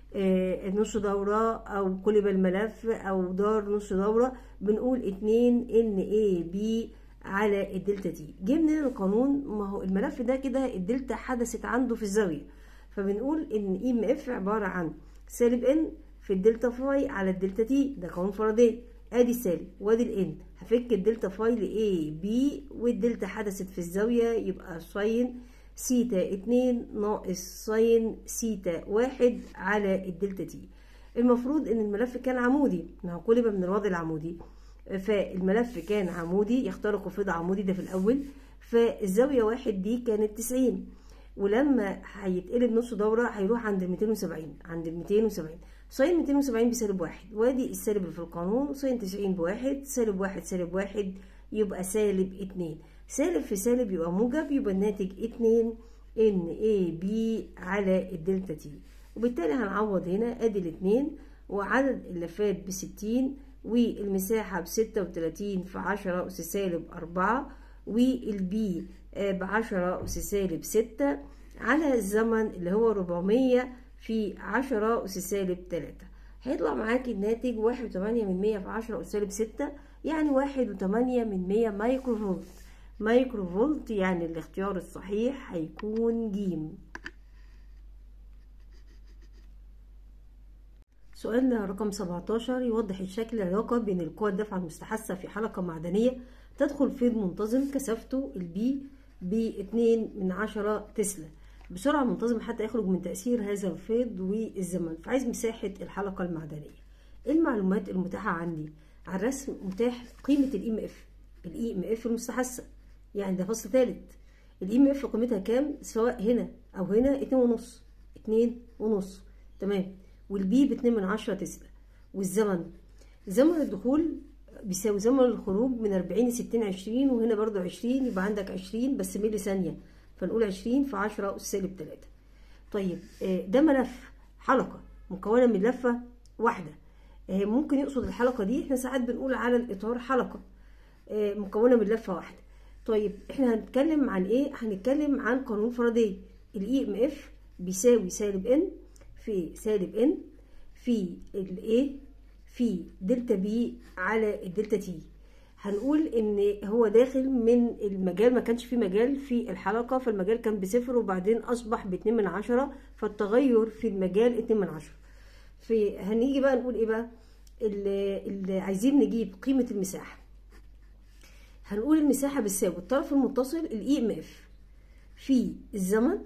نص دورة أو قلب الملف أو دار نص دورة بنقول اتنين ان اي بي على الدلتا تي جه منين القانون ما هو الملف ده كده الدلتا حدثت عنده في الزاوية فبنقول ان اي ام اف عبارة عن سالب ان في الدلتا فاي على الدلتا تي ده قانون فاراداي ادي السالب وادي الان هفك الدلتا فاي ل اي بي والدلتا حدثت في الزاوية يبقى ساين سيتا اتنين ناقص ساين سيتا واحد على الدلتا تي المفروض ان الملف كان عمودي ما هو قلب من الوضع العمودي فالملف كان عمودي يخترق قفرد عمودي ده في الاول فالزاوية واحد دي كانت تسعين ولما هيتقلب نص دورة هيروح عند الميتين وسبعين عند الميتين وسبعين ساين ميتين وسبعين بسالب واحد وادي السالب اللي في القانون ساين تسعين بواحد سالب واحد سالب واحد يبقى سالب اتنين سالب في سالب يبقى موجب يبقى الناتج اتنين ان اي بي على الدلتا تي وبالتالي هنعوض هنا ادي الاتنين وعدد اللفات بستين والمساحة بستة وتلاتين في عشرة أس سالب أربعة والبي بعشرة أس سالب ستة على الزمن اللي هو ربعمية في عشرة أس سالب تلاتة هيطلع معاكي الناتج واحد وتمانية من مية في عشرة أس سالب ستة يعني واحد وتمانية من مية مايكرو فولت مايكرو فولت يعني الاختيار الصحيح هيكون جيم سؤال رقم 17 يوضح الشكل العلاقة بين القوى الدفعة المستحثة في حلقة معدنية تدخل فيض منتظم كثافته البي ب 2 من 10 تسلا بسرعة منتظمة حتى يخرج من تأثير هذا الفيض والزمن فعايز مساحة الحلقة المعدنية ايه المعلومات المتاحة عندي على الرسم متاح قيمة الاي ام اف الاي ام اف المستحثة يعني ده فصل ثالث الاي ام اف قيمتها كام سواء هنا او هنا اتنين ونص اتنين ونص تمام والبي باتنين من عشرة تسلا والزمن زمن الدخول بيساوي زمن الخروج من أربعين لستين عشرين وهنا برضو عشرين يبقى عندك عشرين بس ملي ثانية فنقول عشرين في عشرة أس سالب تلاتة طيب ده ملف حلقة مكونة من لفة واحدة ممكن يقصد الحلقة دي احنا ساعات بنقول على الإطار حلقة مكونة من لفة واحدة طيب احنا هنتكلم عن ايه هنتكلم عن قانون فاراداي الاي ام اف بيساوي سالب ان في سالب ان في الايه في دلتا بي على الدلتا تي هنقول ان هو داخل من المجال ما كانش فيه مجال في الحلقة فالمجال كان بصفر وبعدين اصبح باتنين من عشرة فالتغير في المجال اتنين من عشرة في هنيجي بقى نقول ايه بقى اللي, اللي عايزين نجيب قيمة المساحة هنقول المساحة بتساوي الطرف المتصل الاي ام اف في الزمن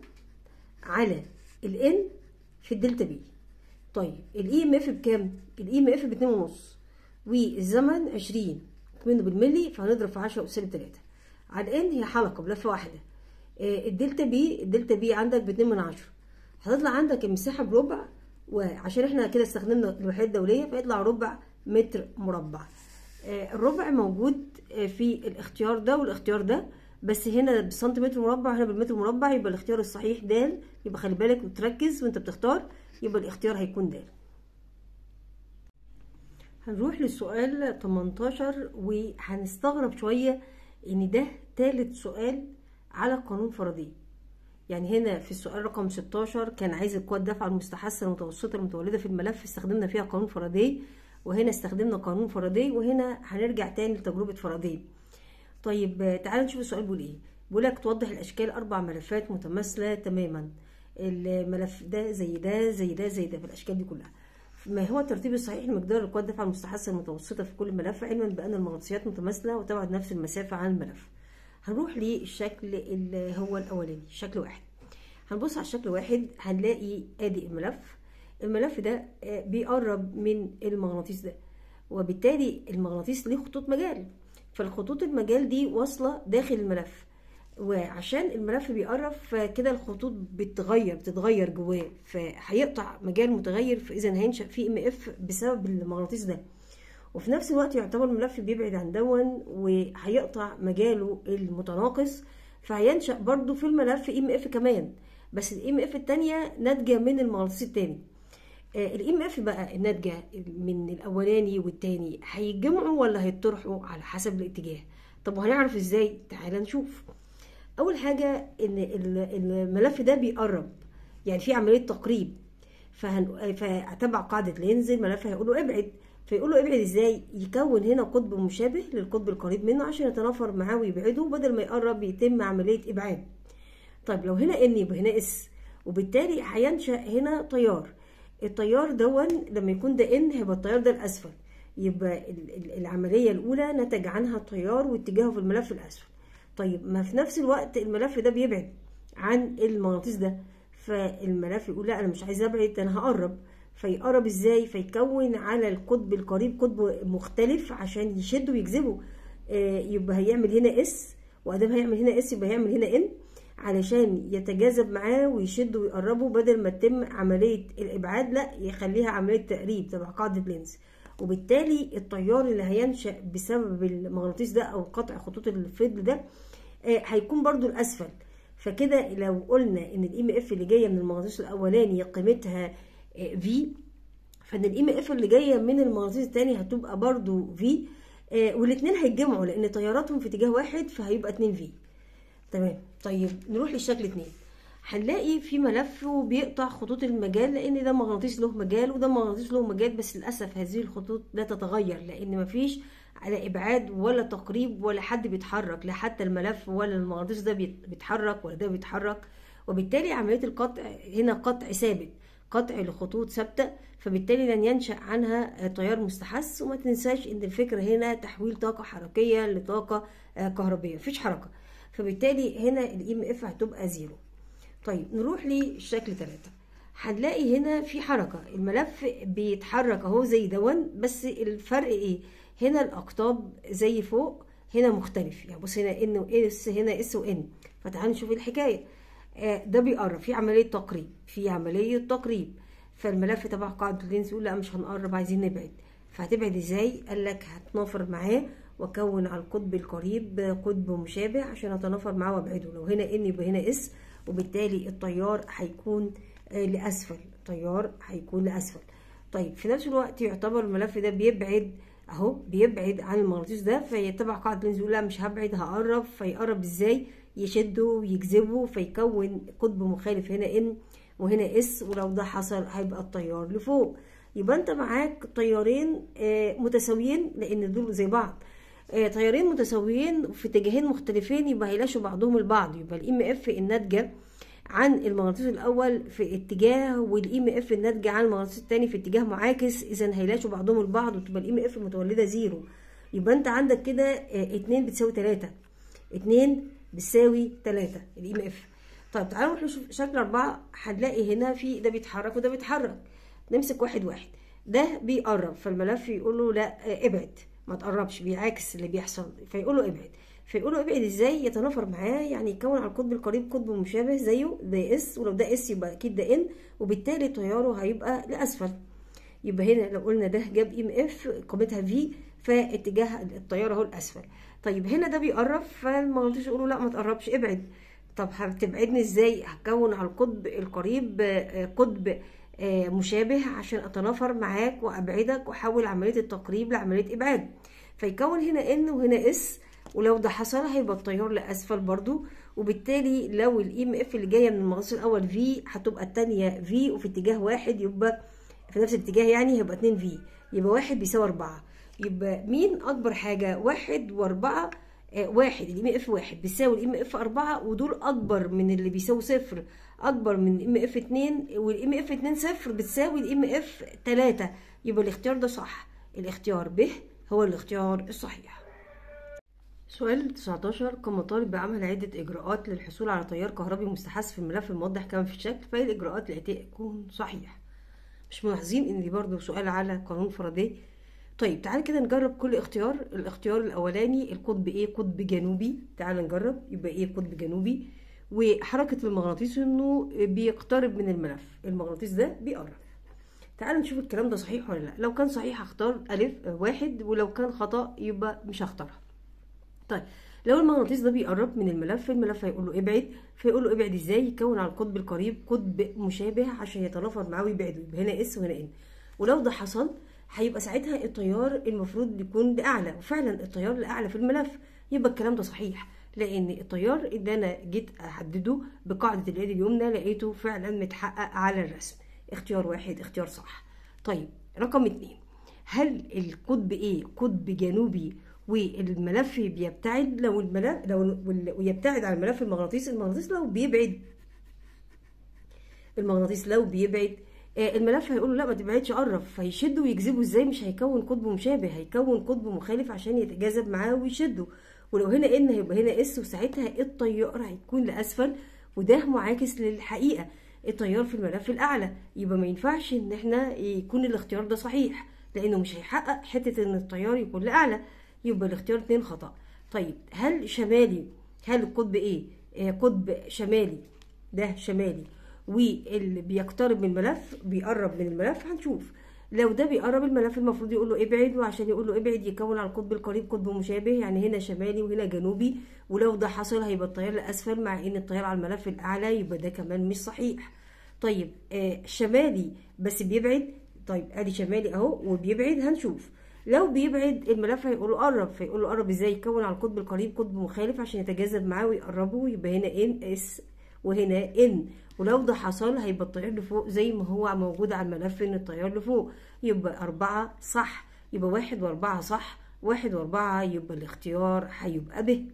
على الان في الدلتا بي طيب الاي ام اف بكام الاي ام اف باتنين ونص والزمن عشرين منه بالملي فهنضرب في عشرة أس سالب تلاتة على الان هي حلقة بلفة واحدة آه الدلتا بي الدلتا بي عندك باتنين من عشرة هتطلع عندك المساحة بربع وعشان احنا كده استخدمنا الوحدات الدولية فيطلع ربع متر مربع آه الربع موجود آه في الاختيار ده والاختيار ده بس هنا بالسنتيمتر مربع هنا بالمتر مربع يبقى الاختيار الصحيح د يبقى خلي بالك وتركز وانت بتختار يبقى الاختيار هيكون د هنروح للسؤال 18 وهنستغرب شوية ان ده تالت سؤال على قانون فاراداي يعني هنا في السؤال رقم 16 كان عايز القوى الدفع المستحثة المتوسطة المتولدة في الملف استخدمنا فيها قانون فاراداي وهنا استخدمنا قانون فاراداي وهنا هنرجع تاني لتجربة فاراداي طيب تعالى نشوف السؤال بيقول ايه بيقول لك توضح الاشكال اربع ملفات متماثله تماما الملف ده زي ده زي ده زي ده في الاشكال دي كلها ما هو الترتيب الصحيح لمقدار القوى الدفع المستحثه المتوسطه في كل ملف علما بان المغناطيسيات متماثله وتبعد نفس المسافه عن الملف هنروح للشكل اللي هو الاولاني شكل واحد هنبص على الشكل واحد هنلاقي ادي الملف الملف ده بيقرب من المغناطيس ده وبالتالي المغناطيس ليه خطوط مجال فالخطوط المجال دي واصله داخل الملف وعشان الملف بيقرب فكده الخطوط بتتغير بتتغير جواه فهيقطع مجال متغير فاذا هينشا فيه ام اف بسبب المغناطيس ده وفي نفس الوقت يعتبر الملف بيبعد عن دون وهيقطع مجاله المتناقص فهينشا برضو في الملف ام اف كمان بس الام اف التانية ناتجه من المغناطيس التاني الام اف بقى الناتجه من الاولاني والتاني هيتجمعوا ولا هيطرحوا على حسب الاتجاه طب وهنعرف ازاي تعالى نشوف اول حاجه ان الملف ده بيقرب يعني في عمليه تقريب فهن... فتبع قاعده لينز الملف هيقول له ابعد فيقول له ابعد ازاي يكون هنا قطب مشابه للقطب القريب منه عشان يتنافر معاه ويبعده بدل ما يقرب يتم عمليه ابعاد طيب لو هنا ان يبقى هنا اس وبالتالي هينشا هنا تيار التيار دون لما يكون ده ان هيبقى التيار ده الاسفل يبقى العمليه الاولى نتج عنها التيار واتجاهه في الملف الاسفل طيب ما في نفس الوقت الملف ده بيبعد عن المغناطيس ده فالملف يقول لا انا مش عايز ابعد انا هقرب فيقرب ازاي فيكون على القطب القريب قطب مختلف عشان يشد ويجذبه آه يبقى هيعمل هنا اس وادام هيعمل هنا اس يبقى هيعمل هنا ان علشان يتجاذب معاه ويشد ويقربه بدل ما تتم عملية الإبعاد لا يخليها عملية تقريب تبع قاعدة لينز وبالتالي التيار اللي هينشأ بسبب المغناطيس ده أو قطع خطوط الفضل ده هيكون برضو الأسفل فكده لو قلنا إن الإم إف اللي جاية من المغناطيس الأولاني قيمتها في فإن الإم إف اللي جاية من المغناطيس التاني هتبقى برضو في والاتنين هيتجمعوا لأن تياراتهم في اتجاه واحد فهيبقى اتنين في تمام طيب نروح للشكل اتنين هنلاقي في ملف وبيقطع خطوط المجال لان ده مغناطيس له مجال وده مغناطيس له مجال بس للاسف هذه الخطوط لا تتغير لان مفيش على ابعاد ولا تقريب ولا حد بيتحرك لا حتى الملف ولا المغناطيس ده بيتحرك ولا ده بيتحرك وبالتالي عمليه القطع هنا قطع ثابت قطع لخطوط ثابته فبالتالي لن ينشا عنها تيار مستحث وما تنساش ان الفكره هنا تحويل طاقه حركيه لطاقه كهربيه مفيش حركه فبالتالي هنا الاي ام اف هتبقى زيرو طيب نروح للشكل ثلاثة هنلاقي هنا في حركة الملف بيتحرك اهو زي دون بس الفرق ايه هنا الاقطاب زي فوق هنا مختلف يعني بص هنا ان واس هنا اس وان فتعالوا نشوف الحكايه آه ده بيقرب في عمليه تقريب في عمليه تقريب فالملف تبع قاعده اللينس يقول لا مش هنقرب عايزين نبعد فهتبعد ازاي قال لك هتنافر معاه واكون على القطب القريب قطب مشابه عشان اتنافر معاه وابعده لو هنا ان يبقى هنا اس وبالتالي التيار هيكون آه لاسفل التيار هيكون لاسفل طيب في نفس الوقت يعتبر الملف ده بيبعد اهو بيبعد عن المغناطيس ده فيتبع قاعده لينز يقول لا مش هبعد هقرب فيقرب ازاي يشده ويجذبه فيكون قطب مخالف هنا ان وهنا اس ولو ده حصل هيبقى التيار لفوق يبقى انت معاك تيارين آه متساويين لان دول زي بعض آه تيارين متساويين في اتجاهين مختلفين يبقى هيلاشوا بعضهم البعض يبقى الام اف الناتجه عن المغناطيس الاول في اتجاه والام اف الناتجه عن المغناطيس الثاني في اتجاه معاكس اذا هيلاشوا بعضهم البعض وتبقى الام اف متولده زيرو يبقى انت عندك كده اتنين بتساوي تلاتة اتنين بتساوي تلاتة الام اف طيب تعالوا نروح نشوف شكل أربعة هنلاقي هنا في ده بيتحرك وده بيتحرك نمسك واحد واحد ده بيقرب فالملف يقول له لا ابعد ما تقربش بيعاكس اللي بيحصل فيقول له ابعد فيقول له ابعد ازاي يتنافر معاه يعني يكون على القطب القريب قطب مشابه زيه ده اس ولو ده اس يبقى اكيد ده ان وبالتالي تياره هيبقى لاسفل يبقى هنا لو قلنا ده جاب ام اف قيمتها في فاتجاه التيار اهو الاسفل طيب هنا ده بيقرب فالمغناطيس يقول له لا ما تقربش ابعد طب هتبعدني ازاي هكون على القطب القريب قطب مشابه عشان اتنافر معاك وابعدك واحول عمليه التقريب لعمليه ابعاد فيكون هنا ان وهنا اس ولو ده حصل هيبقى التيار لاسفل برضو وبالتالي لو الاي ام اف اللي جايه من المغناطيس الاول في هتبقى الثانيه في وفي اتجاه واحد يبقى في نفس الاتجاه يعني هيبقى 2 في يبقى واحد بيساوي أربعة يبقى مين اكبر حاجه واحد واربعة آه واحد الام اف واحد بيساوي الام اف أربعة ودول اكبر من اللي بيساوي صفر اكبر من الام اف اتنين والام اف اتنين صفر بتساوي الام اف تلاتة يبقى الاختيار ده صح الاختيار ب هو الاختيار الصحيح سؤال 19 كما طالب بعمل عدة إجراءات للحصول على تيار كهربي مستحث في الملف الموضح كما في الشكل فهي الإجراءات الآتية تكون صحيح مش ملاحظين إن دي برضو سؤال على قانون فاراداي طيب تعال كده نجرب كل اختيار الاختيار الأولاني القطب إيه قطب جنوبي تعال نجرب يبقى إيه قطب جنوبي وحركة المغناطيس إنه بيقترب من الملف المغناطيس ده بيقرب تعال نشوف الكلام ده صحيح ولا لا لو كان صحيح هختار ألف واحد ولو كان خطأ يبقى مش هختارها طيب لو المغناطيس ده بيقرب من الملف الملف هيقول له ابعد فيقول له ابعد ازاي يكون على القطب القريب قطب مشابه عشان يتنافر معاه ويبعده يبقى هنا اس وهنا ان ولو ده حصل هيبقى ساعتها التيار المفروض يكون لاعلى وفعلا التيار الاعلى في الملف يبقى الكلام ده صحيح لان التيار اللي انا جيت احدده بقاعده اليد اليمنى لقيته فعلا متحقق على الرسم اختيار واحد اختيار صح طيب رقم اتنين هل القطب ايه قطب جنوبي والملف بيبتعد لو الملف لو ويبتعد عن الملف المغناطيسي المغناطيس لو بيبعد المغناطيس لو بيبعد الملف هيقول له لا ما تبعدش قرب فيشده ويجذبه ازاي مش هيكون قطب مشابه هيكون قطب مخالف عشان يتجاذب معاه ويشده ولو هنا ان هيبقى هنا اس وساعتها التيار هيكون لاسفل وده معاكس للحقيقه التيار في الملف الاعلى يبقى ما ينفعش ان احنا يكون الاختيار ده صحيح لانه مش هيحقق حته ان التيار يكون لاعلى يبقى الاختيار اتنين خطأ طيب هل شمالي هل القطب ايه آه قطب شمالي ده شمالي واللي بيقترب من الملف بيقرب من الملف هنشوف لو ده بيقرب الملف المفروض يقول له ابعد وعشان يقول له ابعد يكون على القطب القريب قطب مشابه يعني هنا شمالي وهنا جنوبي ولو ده حصل هيبقى التيار لاسفل مع ان التيار على الملف الاعلى يبقى ده كمان مش صحيح طيب آه شمالي بس بيبعد طيب ادي شمالي اهو وبيبعد هنشوف لو بيبعد الملف هيقول له قرب فيقول له قرب ازاي يكون على القطب القريب قطب مخالف عشان يتجاذب معاه ويقربه يبقى هنا ان اس وهنا ان ولو ده حصل هيبقى التيار لفوق زي ما هو موجود على الملف ان التيار لفوق يبقى أربعة صح يبقى واحد وأربعة صح واحد وأربعة يبقى الاختيار هيبقى ب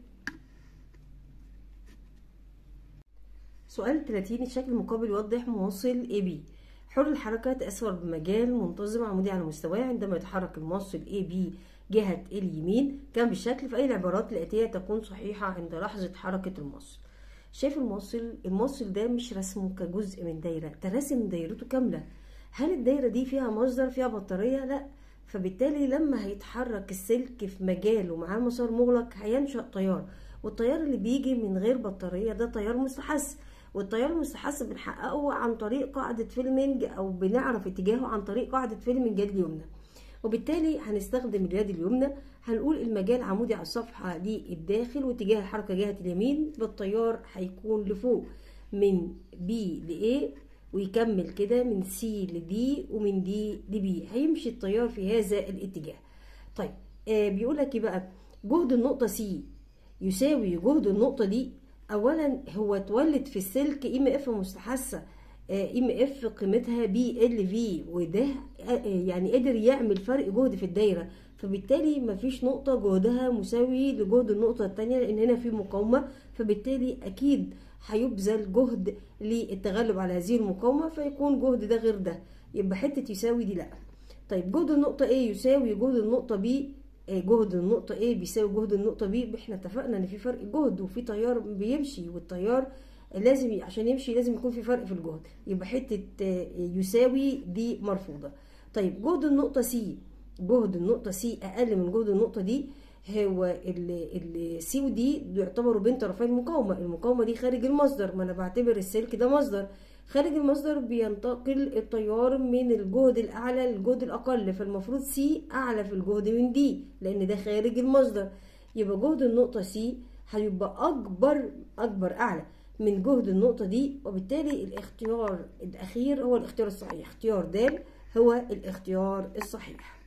سؤال 30 الشكل المقابل يوضح موصل AB حر الحركة تأثر بمجال منتظم عمودي على مستواه عندما يتحرك الموصل AB جهة اليمين كان بالشكل فأي العبارات الآتية تكون صحيحة عند لحظة حركة الموصل شايف الموصل الموصل ده مش رسمه كجزء من دايرة ده راسم دايرته كاملة هل الدايرة دي فيها مصدر فيها بطارية لا فبالتالي لما هيتحرك السلك في مجال ومعاه مسار مغلق هينشأ تيار والتيار اللي بيجي من غير بطارية ده تيار مستحث والتيار المستحث بنحققه عن طريق قاعدة فيلمينج أو بنعرف اتجاهه عن طريق قاعدة فيلمينج اليد اليمنى وبالتالي هنستخدم اليد اليمنى هنقول المجال عمودي على الصفحة للداخل واتجاه الحركة جهة اليمين بالتيار هيكون لفوق من B ل A ويكمل كده من C ل D ومن D ل B هيمشي التيار في هذا الاتجاه طيب آه بيقول لك ايه بقى جهد النقطة C يساوي جهد النقطة دي اولا هو اتولد في السلك ام اف مستحثه ام اف قيمتها بي ال في وده يعني قدر يعمل فرق جهد في الدايره فبالتالي مفيش نقطة جهدها مساوي لجهد النقطة التانية لأن هنا في مقاومة فبالتالي أكيد هيبذل جهد للتغلب على هذه المقاومة فيكون جهد ده غير ده يبقى حتة يساوي دي لأ طيب جهد النقطة A يساوي جهد النقطة B جهد النقطة A بيساوي جهد النقطة B احنا اتفقنا ان في فرق جهد وفي تيار بيمشي والتيار لازم عشان يمشي لازم يكون في فرق في الجهد يبقى حتة يساوي دي مرفوضة طيب جهد النقطة C جهد النقطة C أقل من جهد النقطة دي هو السي ودي يعتبروا بين طرفي المقاومة المقاومة دي خارج المصدر ما أنا بعتبر السلك ده مصدر خارج المصدر بينتقل التيار من الجهد الأعلى للجهد الأقل فالمفروض سي أعلى في الجهد من دي لأن ده خارج المصدر يبقى جهد النقطة سي هيبقى أكبر أكبر أعلى من جهد النقطة دي وبالتالي الاختيار الأخير هو الاختيار الصحيح اختيار د هو الاختيار الصحيح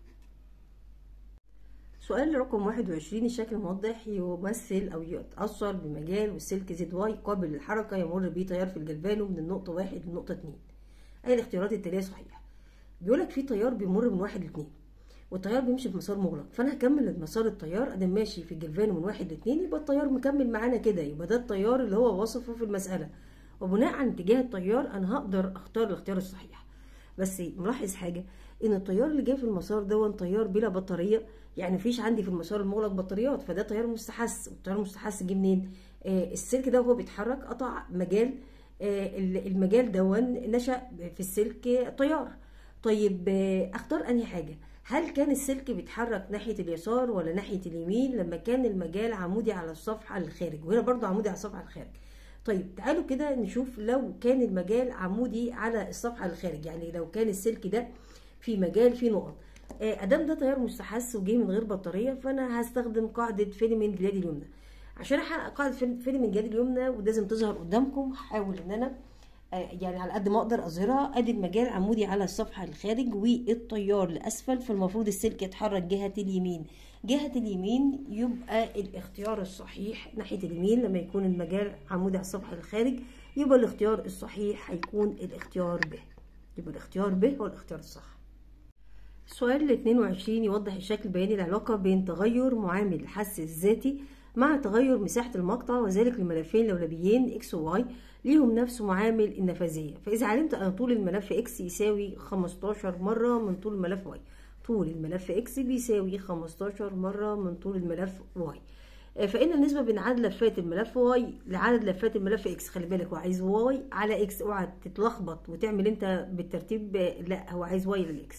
سؤال رقم 21 الشكل الموضح يمثل أو يتأثر بمجال والسلك زد واي قابل للحركة يمر به تيار في الجلفانو من النقطة واحد للنقطة اتنين أي الاختيارات التالية صحيحة بيقولك في تيار بيمر من واحد لاتنين والتيار بيمشي في مسار مغلق فأنا هكمل مسار التيار أنا ماشي في الجلفانو من واحد لاتنين يبقى التيار مكمل معانا كده يبقى ده التيار اللي هو وصفه في المسألة وبناء على اتجاه التيار أنا هقدر أختار الاختيار الصحيح بس ملاحظ حاجة ان التيار اللي جاي في المسار ده تيار بلا بطاريه يعني مفيش عندي في المسار المغلق بطاريات فده تيار مستحث والتيار المستحث جه منين آه السلك ده وهو بيتحرك قطع مجال آه المجال دون نشا في السلك تيار طيب آه اختار انهي حاجه هل كان السلك بيتحرك ناحيه اليسار ولا ناحيه اليمين لما كان المجال عمودي على الصفحه الخارج وهنا برضو عمودي على الصفحه الخارج طيب تعالوا كده نشوف لو كان المجال عمودي على الصفحه الخارج يعني لو كان السلك ده في مجال في نقط ادام ده تيار مستحث وجاي من غير بطاريه فانا هستخدم قاعده فيلمنج اليد اليمنى عشان احقق قاعده فيلمنج اليد اليمنى ولازم تظهر قدامكم هحاول ان انا يعني على قد ما اقدر اظهرها ادي المجال عمودي على الصفحه الخارج والتيار لاسفل فالمفروض السلك يتحرك جهه اليمين جهه اليمين يبقى الاختيار الصحيح ناحيه اليمين لما يكون المجال عمودي على الصفحه الخارج يبقى الاختيار الصحيح هيكون الاختيار ب يبقى الاختيار ب هو الاختيار الصح السؤال 22 يوضح الشكل البياني العلاقة بين تغير معامل الحس الذاتي مع تغير مساحة المقطع وذلك لملفين لولبيين x و y ليهم نفس معامل النفاذية فإذا علمت أن طول الملف x يساوي 15 مرة من طول الملف y طول الملف x بيساوي 15 مرة من طول الملف y فإن النسبة بين عدد لفات الملف y لعدد لفات الملف x خلي بالك هو عايز y على x اوعى تتلخبط وتعمل انت بالترتيب لا هو عايز y للx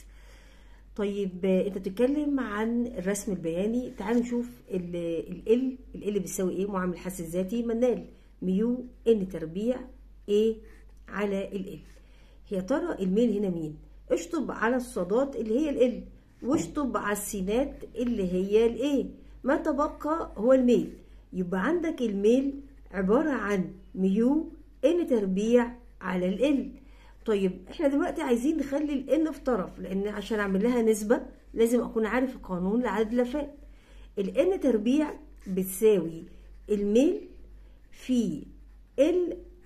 طيب انت بتتكلم عن الرسم البياني تعالوا نشوف ال ال ال بيساوي ايه معامل الحس الذاتي منال ميو ان تربيع ايه على ال ال هي ترى الميل هنا مين اشطب على الصادات اللي هي ال ال واشطب على السينات اللي هي الايه ما تبقى هو الميل يبقى عندك الميل عبارة عن ميو ان تربيع على ال ال طيب احنا دلوقتي عايزين نخلي الان في طرف لان عشان اعمل لها نسبة لازم اكون عارف القانون لعدد لفات الان تربيع بتساوي الميل في ال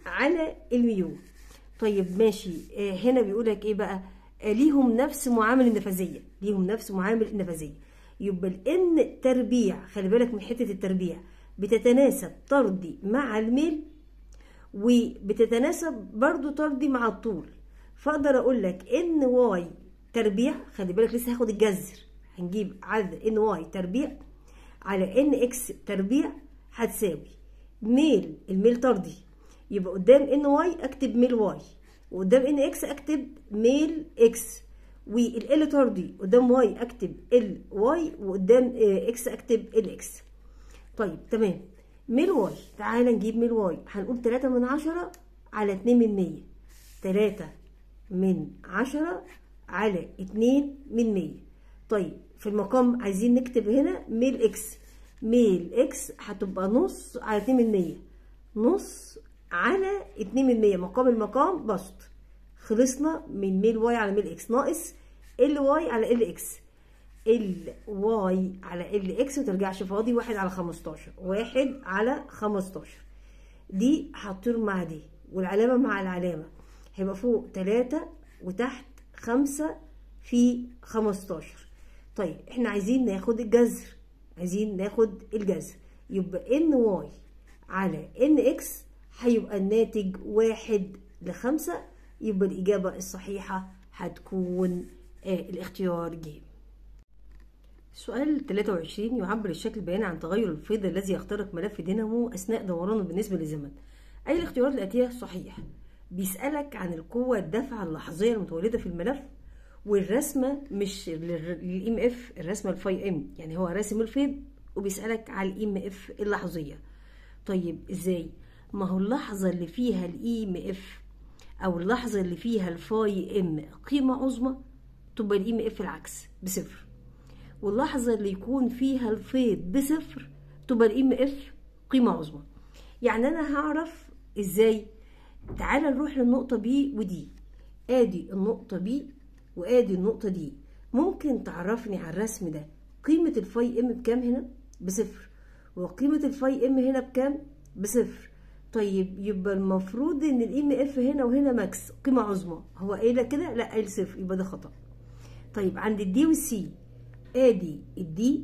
على الميو طيب ماشي آه هنا بيقولك ايه بقى آه ليهم نفس معامل النفاذيه ليهم نفس معامل النفاذيه يبقى الان تربيع خلي بالك من حته التربيع بتتناسب طردي مع الميل وبتتناسب برضو طردي مع الطول فاقدر اقول لك ان واي تربيع خلي بالك لسه هاخد الجذر هنجيب عدد ان واي تربيع على ان اكس تربيع هتساوي ميل الميل طردي يبقى قدام ان واي اكتب ميل واي وقدام ان اكس اكتب ميل اكس والال طردي قدام واي اكتب ال واي وقدام اكس اكتب ال اكس طيب تمام ميل واي تعالى نجيب ميل واي هنقول 3 من عشرة على 2 من 100 3 من عشرة على 2 من 100 طيب في المقام عايزين نكتب هنا ميل اكس ميل اكس هتبقى نص على 2 من 100 نص على 2 من 100 مقام المقام بسط خلصنا من ميل واي على ميل اكس ناقص ال واي على ال اكس ال واي على ال اكس وترجعش فاضي واحد على 15 واحد على 15 دي هتطير مع دي والعلامة مع العلامة هيبقى فوق 3 وتحت 5 في 15 طيب احنا عايزين ناخد الجذر عايزين ناخد الجذر يبقى ان واي على ان اكس هيبقى الناتج واحد لخمسة يبقى الإجابة الصحيحة هتكون آه الاختيار ج سؤال 23 يعبر الشكل البياني عن تغير الفيض الذي يخترق ملف دينامو أثناء دورانه بالنسبة للزمن أي الاختيارات الآتية صحيح بيسألك عن القوة الدافعة اللحظية المتولدة في الملف والرسمة مش للإم اف الرسمة الفاي ام يعني هو راسم الفيض وبيسألك على الإم اف اللحظية طيب ازاي ما هو اللحظة اللي فيها الإم اف أو اللحظة اللي فيها الفاي ام قيمة عظمى تبقى الإم اف العكس بصفر واللحظة اللي يكون فيها الفيض بصفر تبقى الإم اف قيمة عظمى يعني أنا هعرف ازاي تعالى نروح للنقطة بي ودي ادي النقطة بي وادي النقطة دي ممكن تعرفني على الرسم ده قيمة الفاي ام بكام هنا بصفر وقيمة الفاي ام هنا بكام بصفر طيب يبقى المفروض ان الام اف هنا وهنا ماكس قيمة عظمى هو قايلة كده لا قايل صفر يبقى ده خطأ طيب عند الدي والسي ادي الدي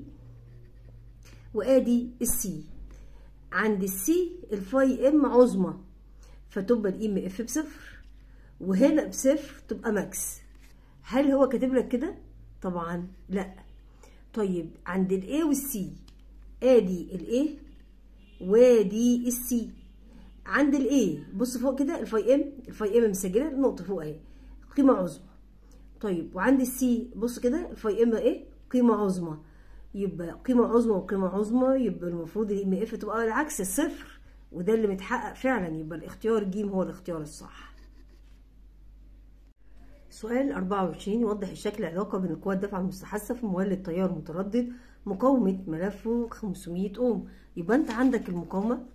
وادي السي عند السي الفاي ام عظمى فتبقى الام اف بصفر وهنا بصفر تبقى ماكس هل هو كاتب لك كده طبعا لا طيب عند الاي والسي ادي الاي وادي السي عند الاي بص فوق كده الفاي ام الفاي ام مسجله النقطه فوق اهي قيمه عظمى طيب وعند السي بص كده الفاي ام ايه قيمه عظمى يبقى قيمه عظمى وقيمه عظمى يبقى المفروض الام اف تبقى العكس الصفر وده اللي متحقق فعلا يبقى الاختيار ج هو الاختيار الصح سؤال 24 يوضح الشكل العلاقة بين القوى الدافعة المستحثة في مولد تيار متردد مقاومة ملفه 500 أوم يبقى أنت عندك المقاومة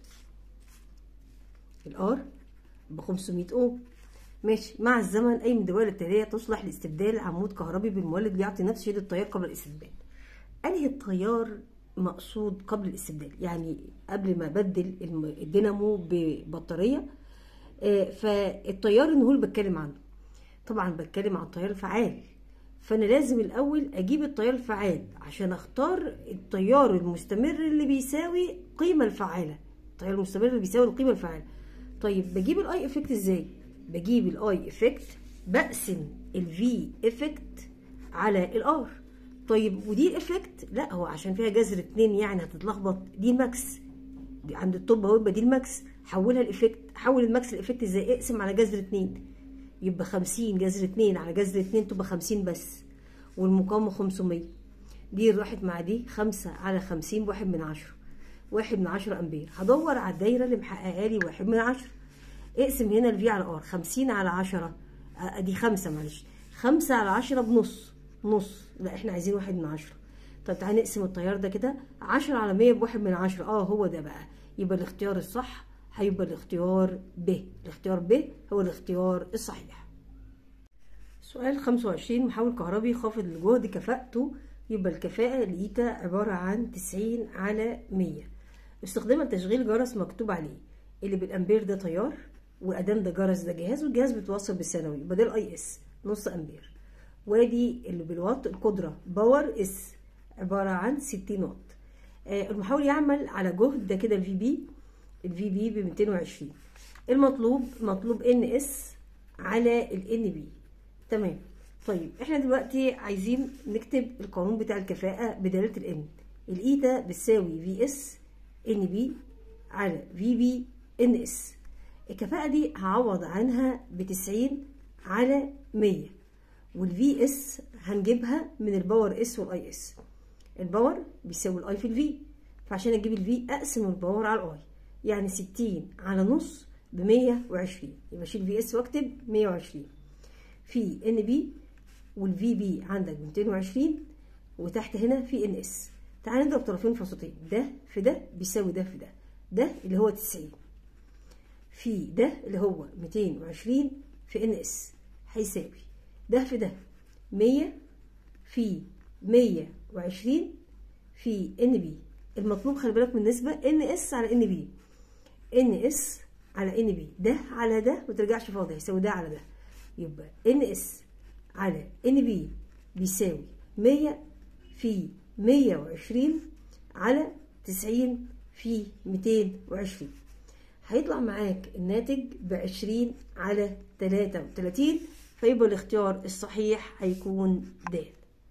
الار ب 500 أوم ماشي مع الزمن أي من الدوائر التالية تصلح لاستبدال عمود كهربي بالمولد ليعطي نفس شدة التيار قبل الاستبدال أنهي التيار مقصود قبل الاستبدال يعني قبل ما أبدل الدينامو ببطارية آه فالتيار اللي هو اللي بتكلم عنه طبعا بتكلم عن التيار الفعال فانا لازم الاول اجيب التيار الفعال عشان اختار التيار المستمر اللي بيساوي القيمه الفعاله التيار المستمر اللي بيساوي القيمه الفعاله طيب بجيب الاي افكت ازاي بجيب الاي افكت بقسم الفي افكت على الار طيب ودي الافكت لا هو عشان فيها جذر اتنين يعني هتتلخبط دي الماكس دي عند الطب اهو يبقى دي الماكس حولها الافكت حول الماكس الافكت ازاي اقسم على جذر اتنين يبقى خمسين جذر اتنين على جذر اتنين تبقى خمسين بس والمقاومة خمسمية دي راحت مع دي خمسة على خمسين بواحد من عشرة واحد من عشرة أمبير هدور على الدايرة اللي محققة لي واحد من عشرة اقسم هنا الفي على ار خمسين على عشرة ادي خمسة معلش خمسة على عشرة بنص نص لا احنا عايزين واحد من عشرة طب تعالى نقسم التيار ده كده عشرة على مية بواحد من عشرة اه هو ده بقى يبقى الاختيار الصح هيبقى الاختيار ب الاختيار ب هو الاختيار الصحيح سؤال 25 محول كهربي خافض الجهد كفاءته يبقى الكفاءة لإيتا عبارة عن 90 على 100 استخداما تشغيل جرس مكتوب عليه اللي بالأمبير ده تيار وادام ده جرس ده جهاز والجهاز بيتوصل بالثانوي يبقى ده الاي اس نص امبير وادي اللي بالوات القدره باور اس عباره عن 60 واط آه، المحاول يعمل على جهد ده كده الفي بي الفي بي ب 220 المطلوب مطلوب ان اس على الان بي تمام طيب احنا دلوقتي عايزين نكتب القانون بتاع الكفاءة بدلالة الان الايتا بتساوي في اس ان بي على في بي ان اس الكفاءة دي هعوض عنها بتسعين على مية والفي اس هنجيبها من الباور اس والاي اس الباور بيساوي الاي في الفي فعشان اجيب الفي اقسم الباور على الاي يعني ستين على نص بمية وعشرين يبقى اشيل في اس واكتب مية وعشرين في ان بي والفي بي عندك ب 220 وتحت هنا في ان اس تعال نضرب طرفين فاصلتين ده في ده بيساوي ده في ده ده اللي هو 90 في ده اللي هو 220 في ان اس هيساوي ده في ده 100 في 120 في ان بي المطلوب خلي بالك من النسبه ان اس على ان بي ان اس على ان بي ده على ده ما ترجعش فاضي هيساوي ده على ده يبقى ان اس على ان بي بيساوي 100 في 120 على 90 في 220 هيطلع معاك الناتج ب 20 على 33 فيبقى الاختيار الصحيح هيكون د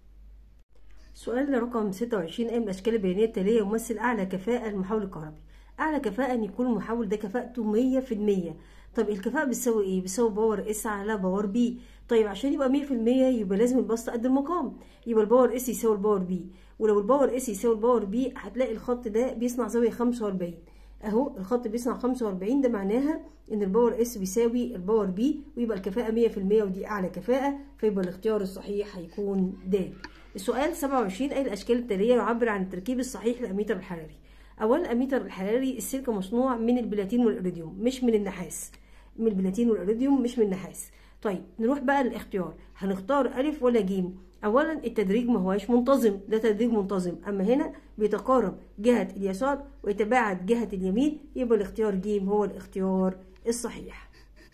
سؤال رقم 26 أي من الأشكال البيانية التالية يمثل أعلى كفاءة للمحول الكهربي أعلى كفاءة أن يكون المحول ده كفاءته 100% طب الكفاءة بتساوي إيه؟ بتساوي باور اس على باور بي طيب عشان يبقى 100% يبقى لازم البسط قد المقام يبقى الباور اس يساوي الباور بي ولو الباور اس يساوي الباور بي هتلاقي الخط ده بيصنع زاوية 45 اهو الخط بيصنع 45 ده معناها ان الباور اس بيساوي الباور بي ويبقى الكفاءة 100% ودي اعلى كفاءة فيبقى الاختيار الصحيح هيكون د السؤال 27 اي الاشكال التالية يعبر عن التركيب الصحيح للاميتر الحراري اولا الاميتر الحراري السلك مصنوع من البلاتين والإيريديوم مش من النحاس من البلاتين والإيريديوم مش من النحاس طيب نروح بقى للاختيار هنختار ألف ولا جيم أولا التدريج ما هواش منتظم ده تدريج منتظم أما هنا بيتقارب جهة اليسار ويتباعد جهة اليمين يبقى الاختيار جيم هو الاختيار الصحيح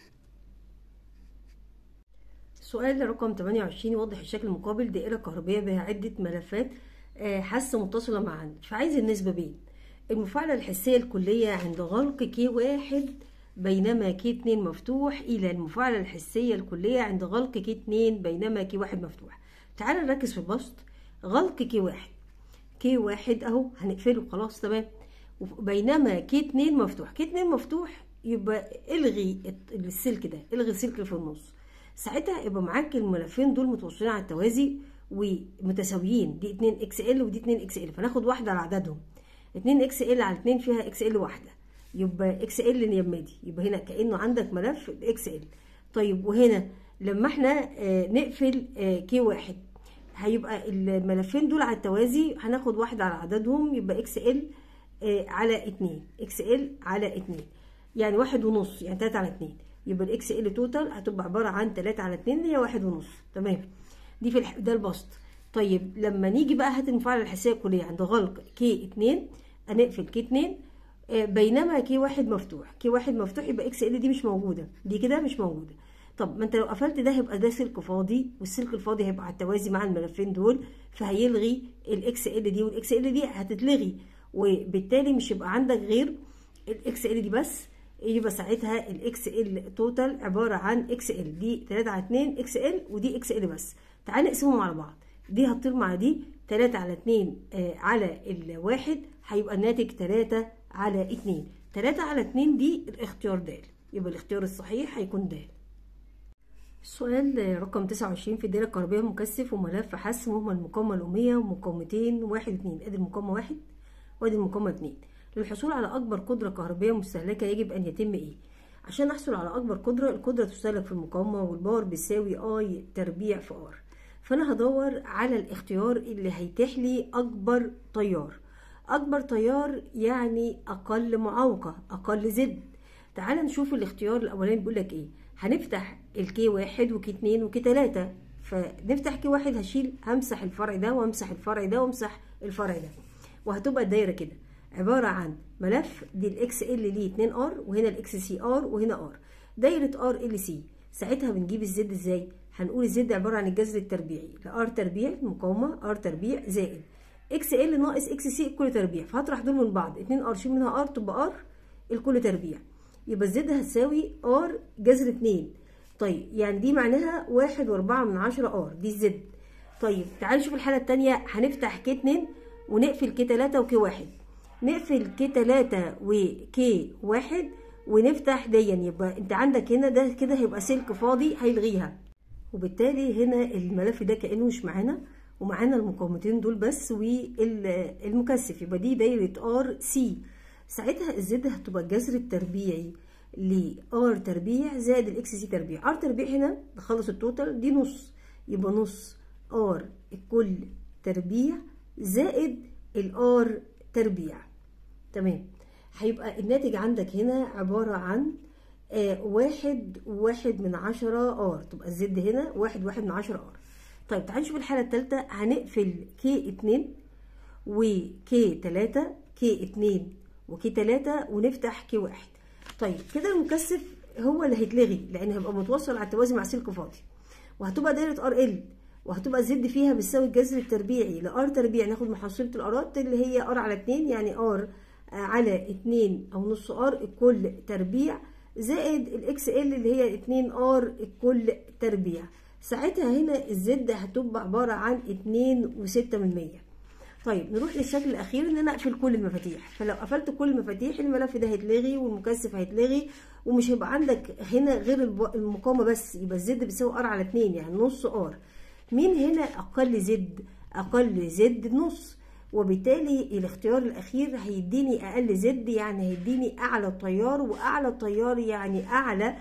سؤال رقم 28 يوضح الشكل المقابل دائرة كهربية بها عدة ملفات حاسة متصلة معا فعايز النسبة بين المفاعلة الحسية الكلية عند غلق كي واحد بينما كي 2 مفتوح إلى المفاعلة الحسية الكلية عند غلق كي 2 بينما كي 1 مفتوح تعال نركز في البسط غلق كي 1 كي 1 أهو هنقفله خلاص تمام بينما كي 2 مفتوح كي 2 مفتوح يبقى الغي السلك ده الغي السلك اللي في النص ساعتها يبقى معاك الملفين دول متوصلين على التوازي ومتساويين دي 2 اكس ال ودي 2 اكس ال فناخد واحده على عددهم 2 اكس ال على 2 فيها اكس ال واحده يبقى اكس ال اليمادي يبقى هنا كانه عندك ملف اكس ال طيب وهنا لما احنا آه نقفل آه كي واحد هيبقى الملفين دول على التوازي هناخد واحده على عددهم يبقى اكس ال آه على 2 اكس ال على 2 يعني واحد ونص يعني 3 على 2 يبقى الاكس ال توتال هتبقى عباره عن 3 على 2 اللي هي واحد ونص تمام دي في الح... ده البسط طيب لما نيجي بقى هات المفاعله الحسيه الكليه عند غلق كي 2 هنقفل كي 2 بينما كي واحد مفتوح كي واحد مفتوح يبقى اكس ال دي مش موجوده دي كده مش موجوده طب ما انت لو قفلت ده هيبقى ده سلك فاضي والسلك الفاضي هيبقى على التوازي مع الملفين دول فهيلغي الاكس ال دي والاكس ال دي هتتلغي وبالتالي مش هيبقى عندك غير الاكس ال دي بس يبقى ساعتها الاكس ال توتال عباره عن اكس ال دي 3 على 2 اكس ال ودي اكس ال بس تعال نقسمهم على بعض دي هتطير مع دي 3 على 2 آه على الواحد هيبقى الناتج 3 على 2 3 على 2 دي الاختيار د يبقى الاختيار الصحيح هيكون د السؤال رقم 29 في الدائرة الكهربية مكثف وملف حسم وهما المقاومة الأمية ومقاومتين واحد واتنين ادي المقاومة واحد وادي المقاومة اتنين للحصول على أكبر قدرة كهربية مستهلكة يجب أن يتم إيه؟ عشان أحصل على أكبر قدرة القدرة تستهلك في المقاومة والباور بيساوي أي تربيع في آر فأنا هدور على الاختيار اللي هيتيح لي أكبر تيار أكبر تيار يعني أقل معوقة أقل زد تعال نشوف الاختيار الأولاني بيقول لك إيه هنفتح الكي واحد وكي اتنين وكي تلاتة فنفتح كي واحد هشيل همسح الفرع ده وامسح الفرع ده وامسح الفرع ده وهتبقى الدايرة كده عبارة عن ملف دي الاكس ال ليه 2 ار وهنا الاكس سي ار وهنا ار دايره ار ال سي ساعتها بنجيب الزد ازاي هنقول الزد عباره عن الجذر التربيعي لار تربيع المقاومه ار تربيع زائد اكس ال ناقص اكس سي الكل تربيع فهطرح دول من بعض 2 ار شيل منها ار تبقى ار الكل تربيع يبقى الزد هتساوي ار جذر 2 طيب يعني دي معناها واحد واربعة من عشرة ار دي الزد طيب تعالوا نشوف الحالة التانية هنفتح ك 2 ونقفل ك 3 وك 1 نقفل ك 3 وك 1 ونفتح ديا يبقى انت عندك هنا ده كده هيبقى سلك فاضي هيلغيها وبالتالي هنا الملف ده كأنه مش معانا ومعانا المقاومتين دول بس والمكثف يبقى دي دايرة ار سي ساعتها الزد هتبقى الجذر التربيعي ل ار تربيع زائد الاكس سي تربيع ار تربيع هنا نخلص التوتال دي نص يبقى نص ار الكل تربيع زائد الار تربيع تمام هيبقى الناتج عندك هنا عبارة عن آه واحد واحد من عشرة ار تبقى الزد هنا واحد واحد من عشرة ار طيب تعالوا نشوف الحالة التالتة هنقفل كي اتنين وكي تلاتة كي اتنين وكي تلاتة ونفتح كي واحد طيب كده المكثف هو اللي هيتلغي لان هيبقى متوصل على التوازي مع سلك فاضي وهتبقى دايره ار ال وهتبقى زد فيها بتساوي الجذر التربيعي لار تربيع ناخد محصله الارات اللي هي ار على 2 يعني ار على 2 او نص ار الكل تربيع زائد الاكس ال اللي هي 2 ار الكل تربيع ساعتها هنا الزد هتبقى عباره عن 2 و6 من 100 طيب نروح للشكل الاخير ان انا اقفل كل المفاتيح فلو قفلت كل المفاتيح الملف ده هيتلغي والمكثف هيتلغي ومش هيبقى عندك هنا غير المقاومه بس يبقى الزد بيساوي ار على 2 يعني نص ار مين هنا اقل زد اقل زد نص وبالتالي الاختيار الاخير هيديني اقل زد يعني هيديني اعلى تيار واعلى تيار يعني اعلى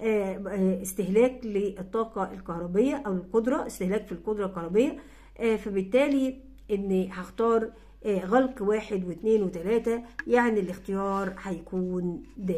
استهلاك للطاقه الكهربيه او القدره استهلاك في القدره الكهربيه فبالتالي اني هختار غلق واحد واثنين وثلاثة يعني الاختيار هيكون د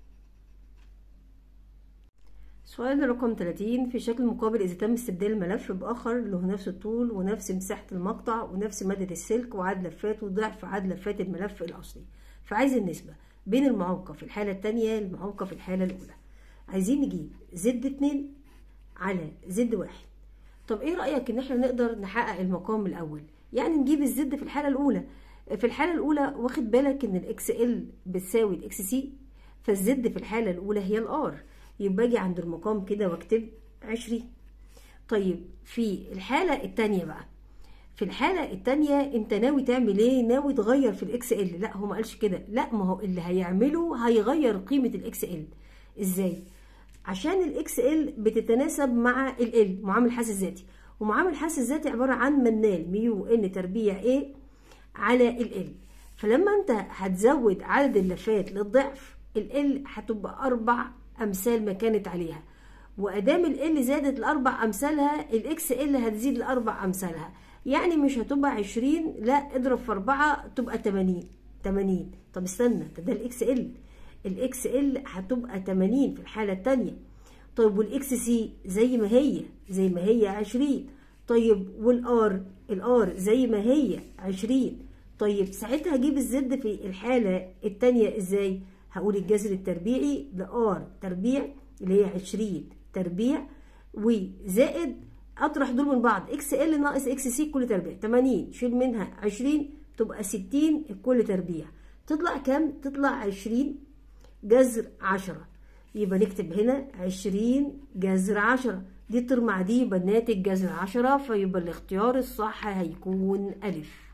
سؤال رقم 30 في شكل مقابل إذا تم استبدال الملف بآخر له نفس الطول ونفس مساحة المقطع ونفس مادة السلك وعدد لفات وضعف عدد لفات الملف الأصلي فعايز النسبة بين المعوقة في الحالة التانية المعوقة في الحالة الأولى عايزين نجيب زد اتنين على زد واحد طب ايه رأيك ان احنا نقدر نحقق المقام الأول يعني نجيب الزد في الحالة الأولى في الحالة الأولى واخد بالك إن الإكس إل بتساوي الإكس سي فالزد في الحالة الأولى هي الآر يبقى أجي عند المقام كده وأكتب عشرين طيب في الحالة التانية بقى في الحالة التانية أنت ناوي تعمل إيه؟ ناوي تغير في الإكس إل لا هو ما قالش كده لا ما هو اللي هيعمله هيغير قيمة الإكس إل إزاي؟ عشان الإكس إل بتتناسب مع ال ال معامل الحاسس الذاتي ومعامل الحاسس الذاتي عبارة عن منال ميو ان تربيع ايه على ال ال فلما انت هتزود عدد اللفات للضعف ال ال هتبقى اربع امثال ما كانت عليها وادام ال ال زادت لاربع امثالها الاكس ال هتزيد لاربع امثالها يعني مش هتبقى عشرين لا اضرب في اربعة تبقى تمانين تمانين طب استنى ده الاكس ال الاكس ال هتبقى تمانين في الحالة التانية طيب والاكس سي زي ما هي زي ما هي عشرين طيب والار الار زي ما هي عشرين طيب ساعتها هجيب الزد في الحالة التانية ازاي هقول الجذر التربيعي لار تربيع اللي هي عشرين تربيع وزائد اطرح دول من بعض اكس ال ناقص اكس سي كل تربيع 80 شيل منها 20 تبقى 60 الكل تربيع تطلع كام تطلع 20 جذر 10 يبقى نكتب هنا 20 جذر 10 دي ترمع دي يبقى الناتج جذر 10 فيبقى الاختيار الصح هيكون ألف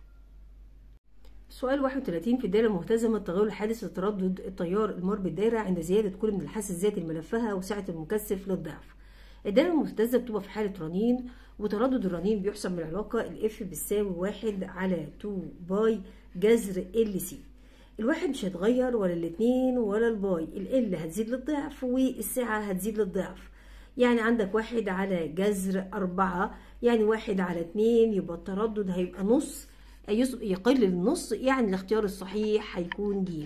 سؤال 31 في الدائرة المهتزمة التغير الحادث لتردد التيار المار بالدائرة عند زيادة كل من الحاسس الذاتي لملفها وسعة المكثف للضعف الدائرة المهتزة بتبقى في حالة رنين وتردد الرنين بيحسب من العلاقة الاف بتساوي واحد على 2 باي جذر ال سي الواحد مش هيتغير ولا الاتنين ولا الباي ال هتزيد للضعف والسعة هتزيد للضعف يعني عندك واحد على جذر أربعة يعني واحد على اتنين يبقى التردد هيبقى نص يقل النص يعني الاختيار الصحيح هيكون ج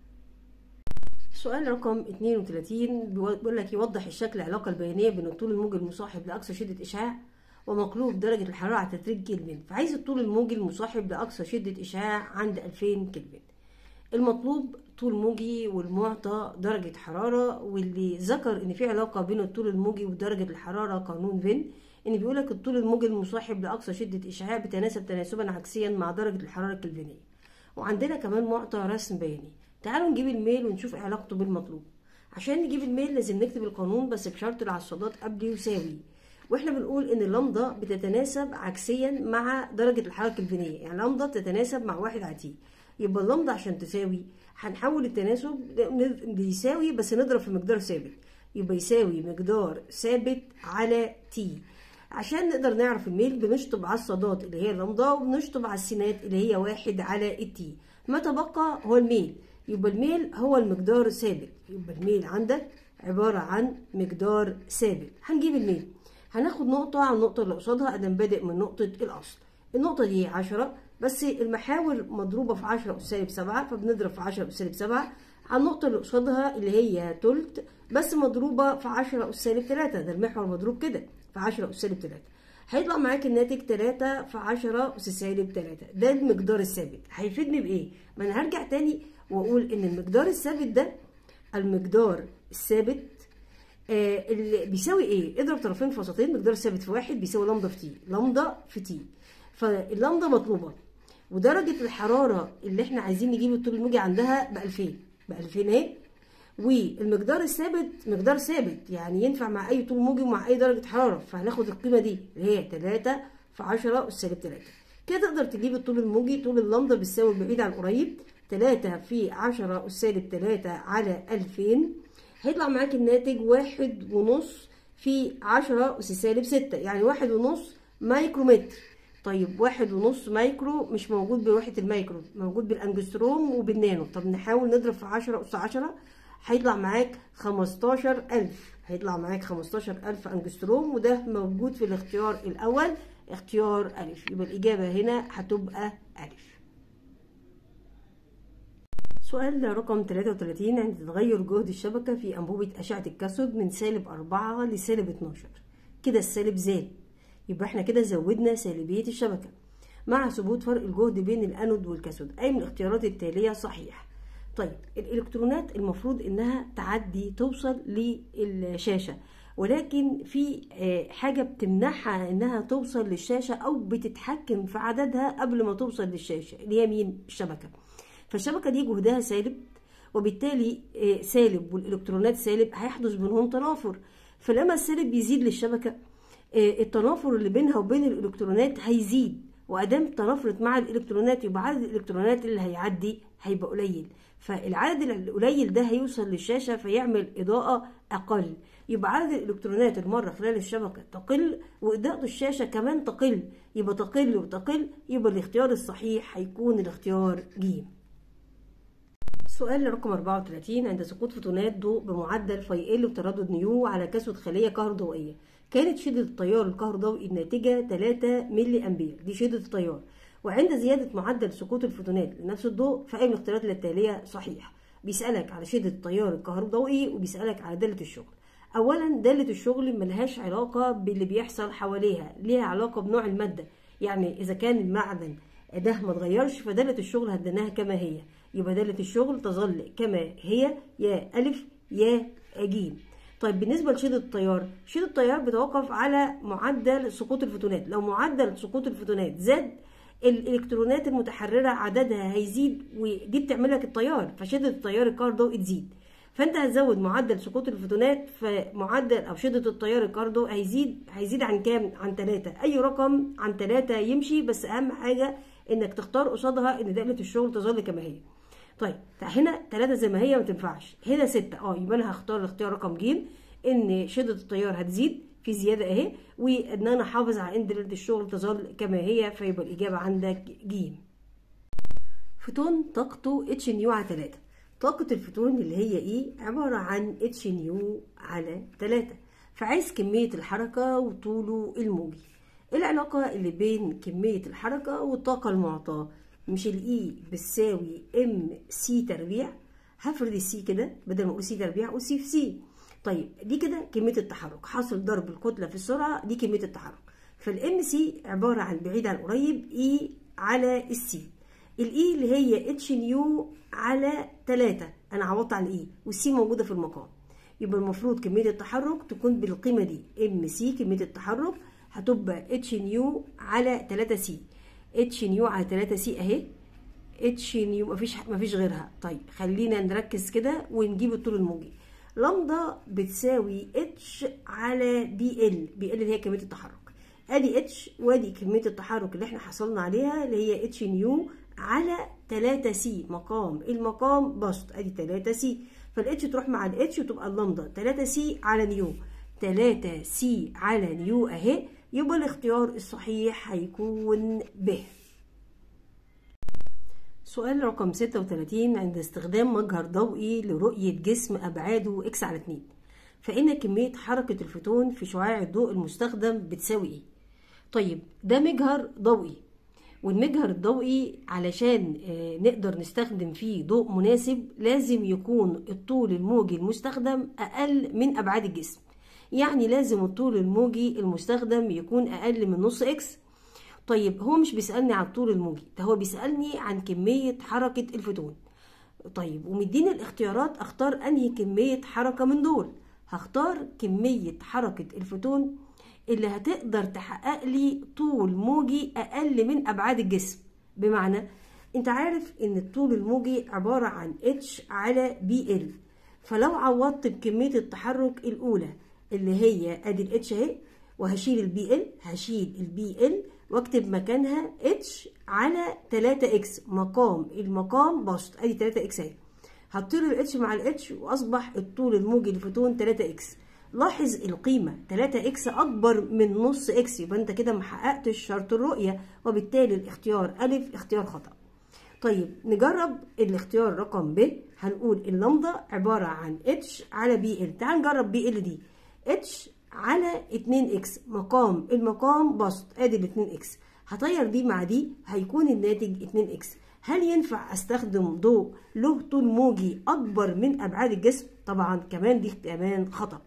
سؤال رقم 32 بيقول لك يوضح الشكل العلاقة البيانية بين الطول الموجي المصاحب لأقصى شدة إشعاع ومقلوب درجة الحرارة على تدريج كلفن فعايز الطول الموجي المصاحب لأقصى شدة إشعاع عند 2000 كلفن المطلوب طول موجي والمعطى درجة حرارة واللي ذكر ان في علاقة بين الطول الموجي ودرجة الحرارة قانون فين ان بيقولك الطول الموجي المصاحب لاقصى شدة اشعاع بتناسب تناسبا عكسيا مع درجة الحرارة الكلفينية وعندنا كمان معطى رسم بياني تعالوا نجيب الميل ونشوف علاقته بالمطلوب عشان نجيب الميل لازم نكتب القانون بس بشرط العصادات قبل يساوي واحنا بنقول ان اللمضة بتتناسب عكسيا مع درجة الحرارة الكلفينية يعني لمضة بتتناسب مع واحد على تي يبقى اللمضة عشان تساوي هنحول التناسب ليساوي بس نضرب في مقدار ثابت يبقى يساوي مقدار ثابت على تي عشان نقدر نعرف الميل بنشطب على الصادات اللي هي اللمضة وبنشطب على السينات اللي هي واحد على التي ما تبقى هو الميل يبقى الميل هو المقدار ثابت يبقى الميل عندك عبارة عن مقدار ثابت هنجيب الميل هناخد نقطة على النقطة اللي قصادها أدم بادئ من نقطة الأصل النقطة دي عشرة بس المحاور مضروبة في عشرة أس سالب سبعة فبنضرب في عشرة أس سالب سبعة على النقطة اللي قصادها اللي هي تلت بس مضروبة في عشرة أس سالب تلاتة ده المحور مضروب كده في عشرة أس سالب تلاتة هيطلع معاك الناتج تلاتة في عشرة أس سالب تلاتة ده المقدار الثابت هيفيدني بإيه؟ ما أنا هرجع تاني وأقول إن المقدار الثابت ده المقدار الثابت آه اللي بيساوي ايه؟ اضرب طرفين في وسطين مقدار ثابت في واحد بيساوي لمضه في تي، لمضه في تي. فاللمضه مطلوبه ودرجه الحراره اللي احنا عايزين نجيب الطول الموجي عندها ب 2000 ب 2000 اهي والمقدار الثابت مقدار ثابت يعني ينفع مع اي طول موجي ومع اي درجه حراره فهناخد القيمه دي اللي هي 3 في 10 اس سالب 3 كده تقدر تجيب الطول الموجي طول اللمضه بتساوي البعيد عن القريب 3 في 10 اس سالب 3 على 2000 هيطلع معاك الناتج واحد ونص في عشرة أس سالب ستة يعني واحد ونص مايكرومتر طيب واحد ونص مايكرو مش موجود بوحدة المايكرو موجود بالأنجستروم وبالنانو طب نحاول نضرب في عشرة أس عشرة هيطلع معاك خمستاشر ألف هيطلع معاك خمستاشر ألف أنجستروم وده موجود في الاختيار الأول اختيار ألف يبقى الإجابة هنا هتبقى ألف سؤال رقم 33 عند تغير جهد الشبكة في أنبوبة أشعة الكاثود من سالب 4 لسالب 12 كده السالب زاد يبقى احنا كده زودنا سالبية الشبكة مع ثبوت فرق الجهد بين الأنود والكاثود أي من الاختيارات التالية صحيح طيب الإلكترونات المفروض إنها تعدي توصل للشاشة ولكن في حاجة بتمنعها إنها توصل للشاشة أو بتتحكم في عددها قبل ما توصل للشاشة اللي هي مين؟ الشبكة فالشبكة دي جهدها سالب وبالتالي سالب والإلكترونات سالب هيحدث بينهم تنافر فلما السالب بيزيد للشبكة التنافر اللي بينها وبين الإلكترونات هيزيد وأدام تنافرت مع الإلكترونات يبقى عدد الإلكترونات اللي هيعدي هيبقى قليل فالعدد القليل ده هيوصل للشاشة فيعمل إضاءة أقل يبقى عدد الإلكترونات المرة خلال الشبكة تقل وإضاءة الشاشة كمان تقل يبقى تقل وتقل يبقى الاختيار الصحيح هيكون الاختيار ج سؤال رقم 34 عند سقوط فوتونات ضوء بمعدل في ال بتردد نيو على كثوة خلية كهروضوئية كانت شدة التيار الكهروضوئي الناتجة 3 ملي أمبير دي شدة التيار وعند زيادة معدل سقوط الفوتونات لنفس الضوء فأي من الاختيارات التالية صحيح بيسألك على شدة التيار الكهروضوئي وبيسألك على دالة الشغل أولا دالة الشغل ملهاش علاقة باللي بيحصل حواليها ليها علاقة بنوع المادة يعني إذا كان المعدن ده ما اتغيرش فدالة الشغل هديناها كما هي يبقى دالة الشغل تظل كما هي يا ألف يا ج طيب بالنسبة لشدة التيار شدة التيار بتوقف على معدل سقوط الفوتونات لو معدل سقوط الفوتونات زاد الالكترونات المتحررة عددها هيزيد ودي بتعمل لك التيار فشدة التيار الكهروضوئي تزيد فانت هتزود معدل سقوط الفوتونات فمعدل او شدة التيار الكهروضوئي هيزيد هيزيد عن كام عن 3 اي رقم عن 3 يمشي بس اهم حاجة انك تختار قصادها ان دالة الشغل تظل كما هي طيب هنا 3 زي ما هي ما تنفعش هنا 6 اه يبقى انا هختار الاختيار رقم ج ان شدة التيار هتزيد في زيادة اهي وان انا احافظ على ان دالة الشغل تظل كما هي فيبقى الاجابة عندك ج فوتون طاقته اتش نيو على 3 طاقة الفوتون اللي هي ايه عبارة عن اتش نيو على 3 فعايز كمية الحركة وطوله الموجي العلاقة اللي بين كمية الحركة والطاقة المعطاة مش الاي بتساوي ام سي تربيع هفرد السي كده بدل ما اقول سي تربيع اقول سي في سي طيب دي كده كمية التحرك حاصل ضرب الكتلة في السرعة دي كمية التحرك فالام سي عبارة عن بعيد عن قريب اي على السي الاي اللي هي اتش نيو على 3 انا عوضت عن الاي والسي موجوده في المقام يبقى المفروض كميه التحرك تكون بالقيمه دي ام سي كميه التحرك هتبقى اتش نيو على 3 سي اتش نيو على 3 سي اهي اتش نيو مفيش مفيش غيرها طيب خلينا نركز كده ونجيب الطول الموجي لامدا بتساوي اتش على بي ال بي ال اللي هي كميه التحرك ادي اتش وادي كميه التحرك اللي احنا حصلنا عليها اللي هي اتش نيو على 3 سي مقام المقام بسط ادي 3 سي فالاتش تروح مع الاتش وتبقى اللامدا 3 سي على نيو 3 سي على نيو اهي يبقى الاختيار الصحيح هيكون ب سؤال رقم 36 عند استخدام مجهر ضوئي لرؤية جسم أبعاده إكس على 2 فإن كمية حركة الفوتون في شعاع الضوء المستخدم بتساوي إيه؟ طيب ده مجهر ضوئي والمجهر الضوئي علشان نقدر نستخدم فيه ضوء مناسب لازم يكون الطول الموجي المستخدم أقل من أبعاد الجسم يعني لازم الطول الموجي المستخدم يكون أقل من نص إكس طيب هو مش بيسألني عن الطول الموجي ده هو بيسألني عن كمية حركة الفوتون طيب ومديني الاختيارات اختار انهي كمية حركة من دول هختار كمية حركة الفوتون اللي هتقدر تحقق لي طول موجي اقل من ابعاد الجسم بمعنى انت عارف ان الطول الموجي عبارة عن اتش على بي ال فلو عوضت بكمية التحرك الاولى اللي هي ادي الاتش اهي وهشيل البي ال هشيل البي ال واكتب مكانها اتش على 3 اكس مقام المقام بسط ادي 3 اكس اهي هطير الاتش مع الاتش واصبح الطول الموجي للفوتون 3 اكس لاحظ القيمة 3 اكس اكبر من نص اكس يبقى انت كده محققتش شرط الرؤية وبالتالي الاختيار الف اختيار خطأ طيب نجرب الاختيار رقم ب هنقول اللمضة عبارة عن اتش على بي ال تعال نجرب بي ال دي اتش على 2 اكس مقام المقام بسط ادي ال 2 اكس هطير دي مع دي هيكون الناتج 2 اكس هل ينفع استخدم ضوء له طول موجي اكبر من ابعاد الجسم طبعا كمان دي كمان خطا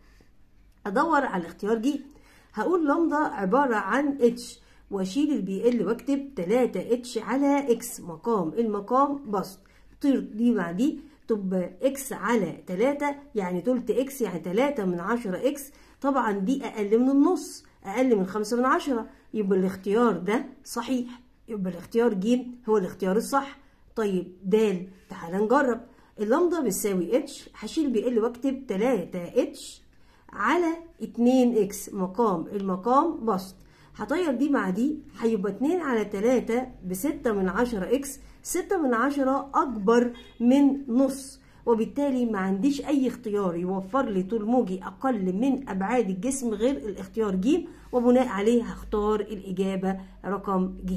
ادور على الاختيار جي هقول لمضة عبارة عن اتش واشيل البي ال واكتب 3 اتش على اكس مقام المقام بسط طير دي مع دي تبقى اكس على 3 يعني تلت اكس يعني 3 من 10 اكس طبعا دي اقل من النص اقل من 5 من 10 يبقى الاختيار ده صحيح يبقى الاختيار ج هو الاختيار الصح طيب د تعالى نجرب اللمضه بتساوي اتش هشيل بي ال واكتب 3 اتش على 2 اكس مقام المقام بسط هطير دي مع دي هيبقى 2 على 3 ب 6 من 10 اكس 6 من 10 اكبر من نص وبالتالي ما عنديش اي اختيار يوفر لي طول موجي اقل من ابعاد الجسم غير الاختيار ج وبناء عليه هختار الاجابه رقم ج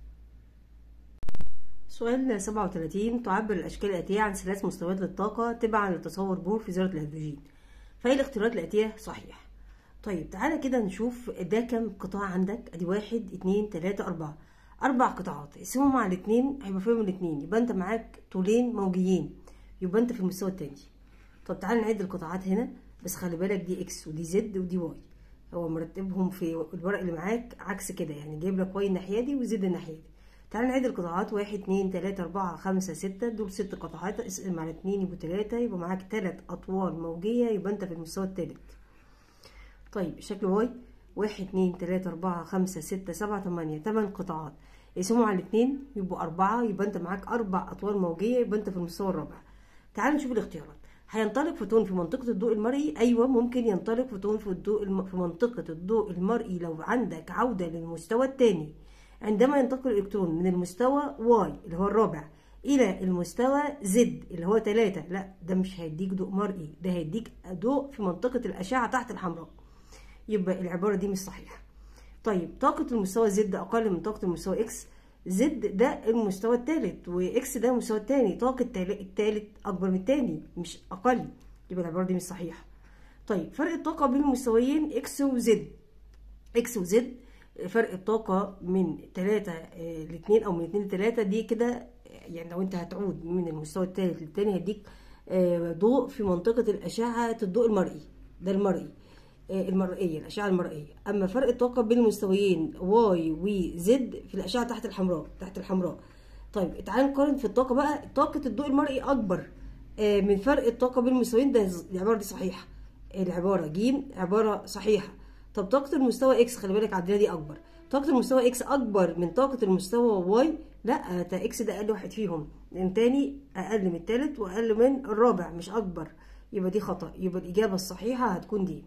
سؤال 37 تعبر الاشكال الاتيه عن ثلاث مستويات للطاقه تبعا لتصور بور في ذره الهيدروجين فهي الاختيارات الاتيه صحيح طيب تعالى كده نشوف ده كم قطاع عندك ادي واحد اتنين تلاته اربعه اربع قطاعات اقسمهم على الاتنين هيبقى فيهم الاتنين يبقى انت معاك طولين موجيين يبقى انت في المستوى التاني طب تعالى نعد القطاعات هنا بس خلي بالك دي اكس ودي زد ودي واي هو مرتبهم في الورق اللي معاك عكس كده يعني جايب لك واي الناحيه دي وزد الناحيه دي تعالى نعد القطاعات واحد اتنين تلاته اربعه خمسه سته دول ست قطاعات اقسم على اتنين يبقوا تلاته يبقى معاك تلات اطوال موجيه يبقى انت في المستوى التالت طيب شكل واي واحد اتنين تلاته اربعه خمسه سته سبعه تمانيه تمن قطاعات اقسمهم على الاتنين يبقوا اربعه يبقى انت معاك اربع اطوال موجيه يبقى انت في المستوى الرابع تعالوا نشوف الاختيارات هينطلق فوتون في منطقة الضوء المرئي أيوة ممكن ينطلق فوتون في الضوء الم... في منطقة الضوء المرئي لو عندك عودة للمستوى الثاني عندما ينتقل الإلكترون من المستوى واي اللي هو الرابع إلى المستوى زد اللي هو ثلاثة لا ده مش هيديك ضوء مرئي ده هيديك ضوء في منطقة الأشعة تحت الحمراء يبقى العبارة دي مش صحيحة طيب طاقة المستوى زد أقل من طاقة المستوى إكس زد ده المستوى الثالث واكس ده المستوى الثاني طاقة الثالث اكبر من الثاني مش اقل يبقى العبارة دي مش صحيحة طيب فرق الطاقة بين المستويين اكس وزد اكس وزد فرق الطاقة من 3 ل 2 او من 2 ل 3 دي كده يعني لو انت هتعود من المستوى الثالث للثاني هيديك ضوء في منطقة الأشعة الضوء المرئي ده المرئي المرئيه الاشعه المرئيه اما فرق الطاقه بين المستويين واي وزد في الاشعه تحت الحمراء تحت الحمراء طيب تعالى نقارن في الطاقه بقى طاقه الضوء المرئي اكبر آه، من فرق الطاقه بين المستويين ده العباره دي صحيحه العباره ج عباره صحيحه طب طاقه المستوى اكس خلي بالك عندنا دي اكبر طاقه المستوى اكس اكبر من طاقه المستوى واي لا ده اكس ده اقل واحد فيهم لان تاني اقل من التالت واقل من الرابع مش اكبر يبقى دي خطا يبقى الاجابه الصحيحه هتكون دي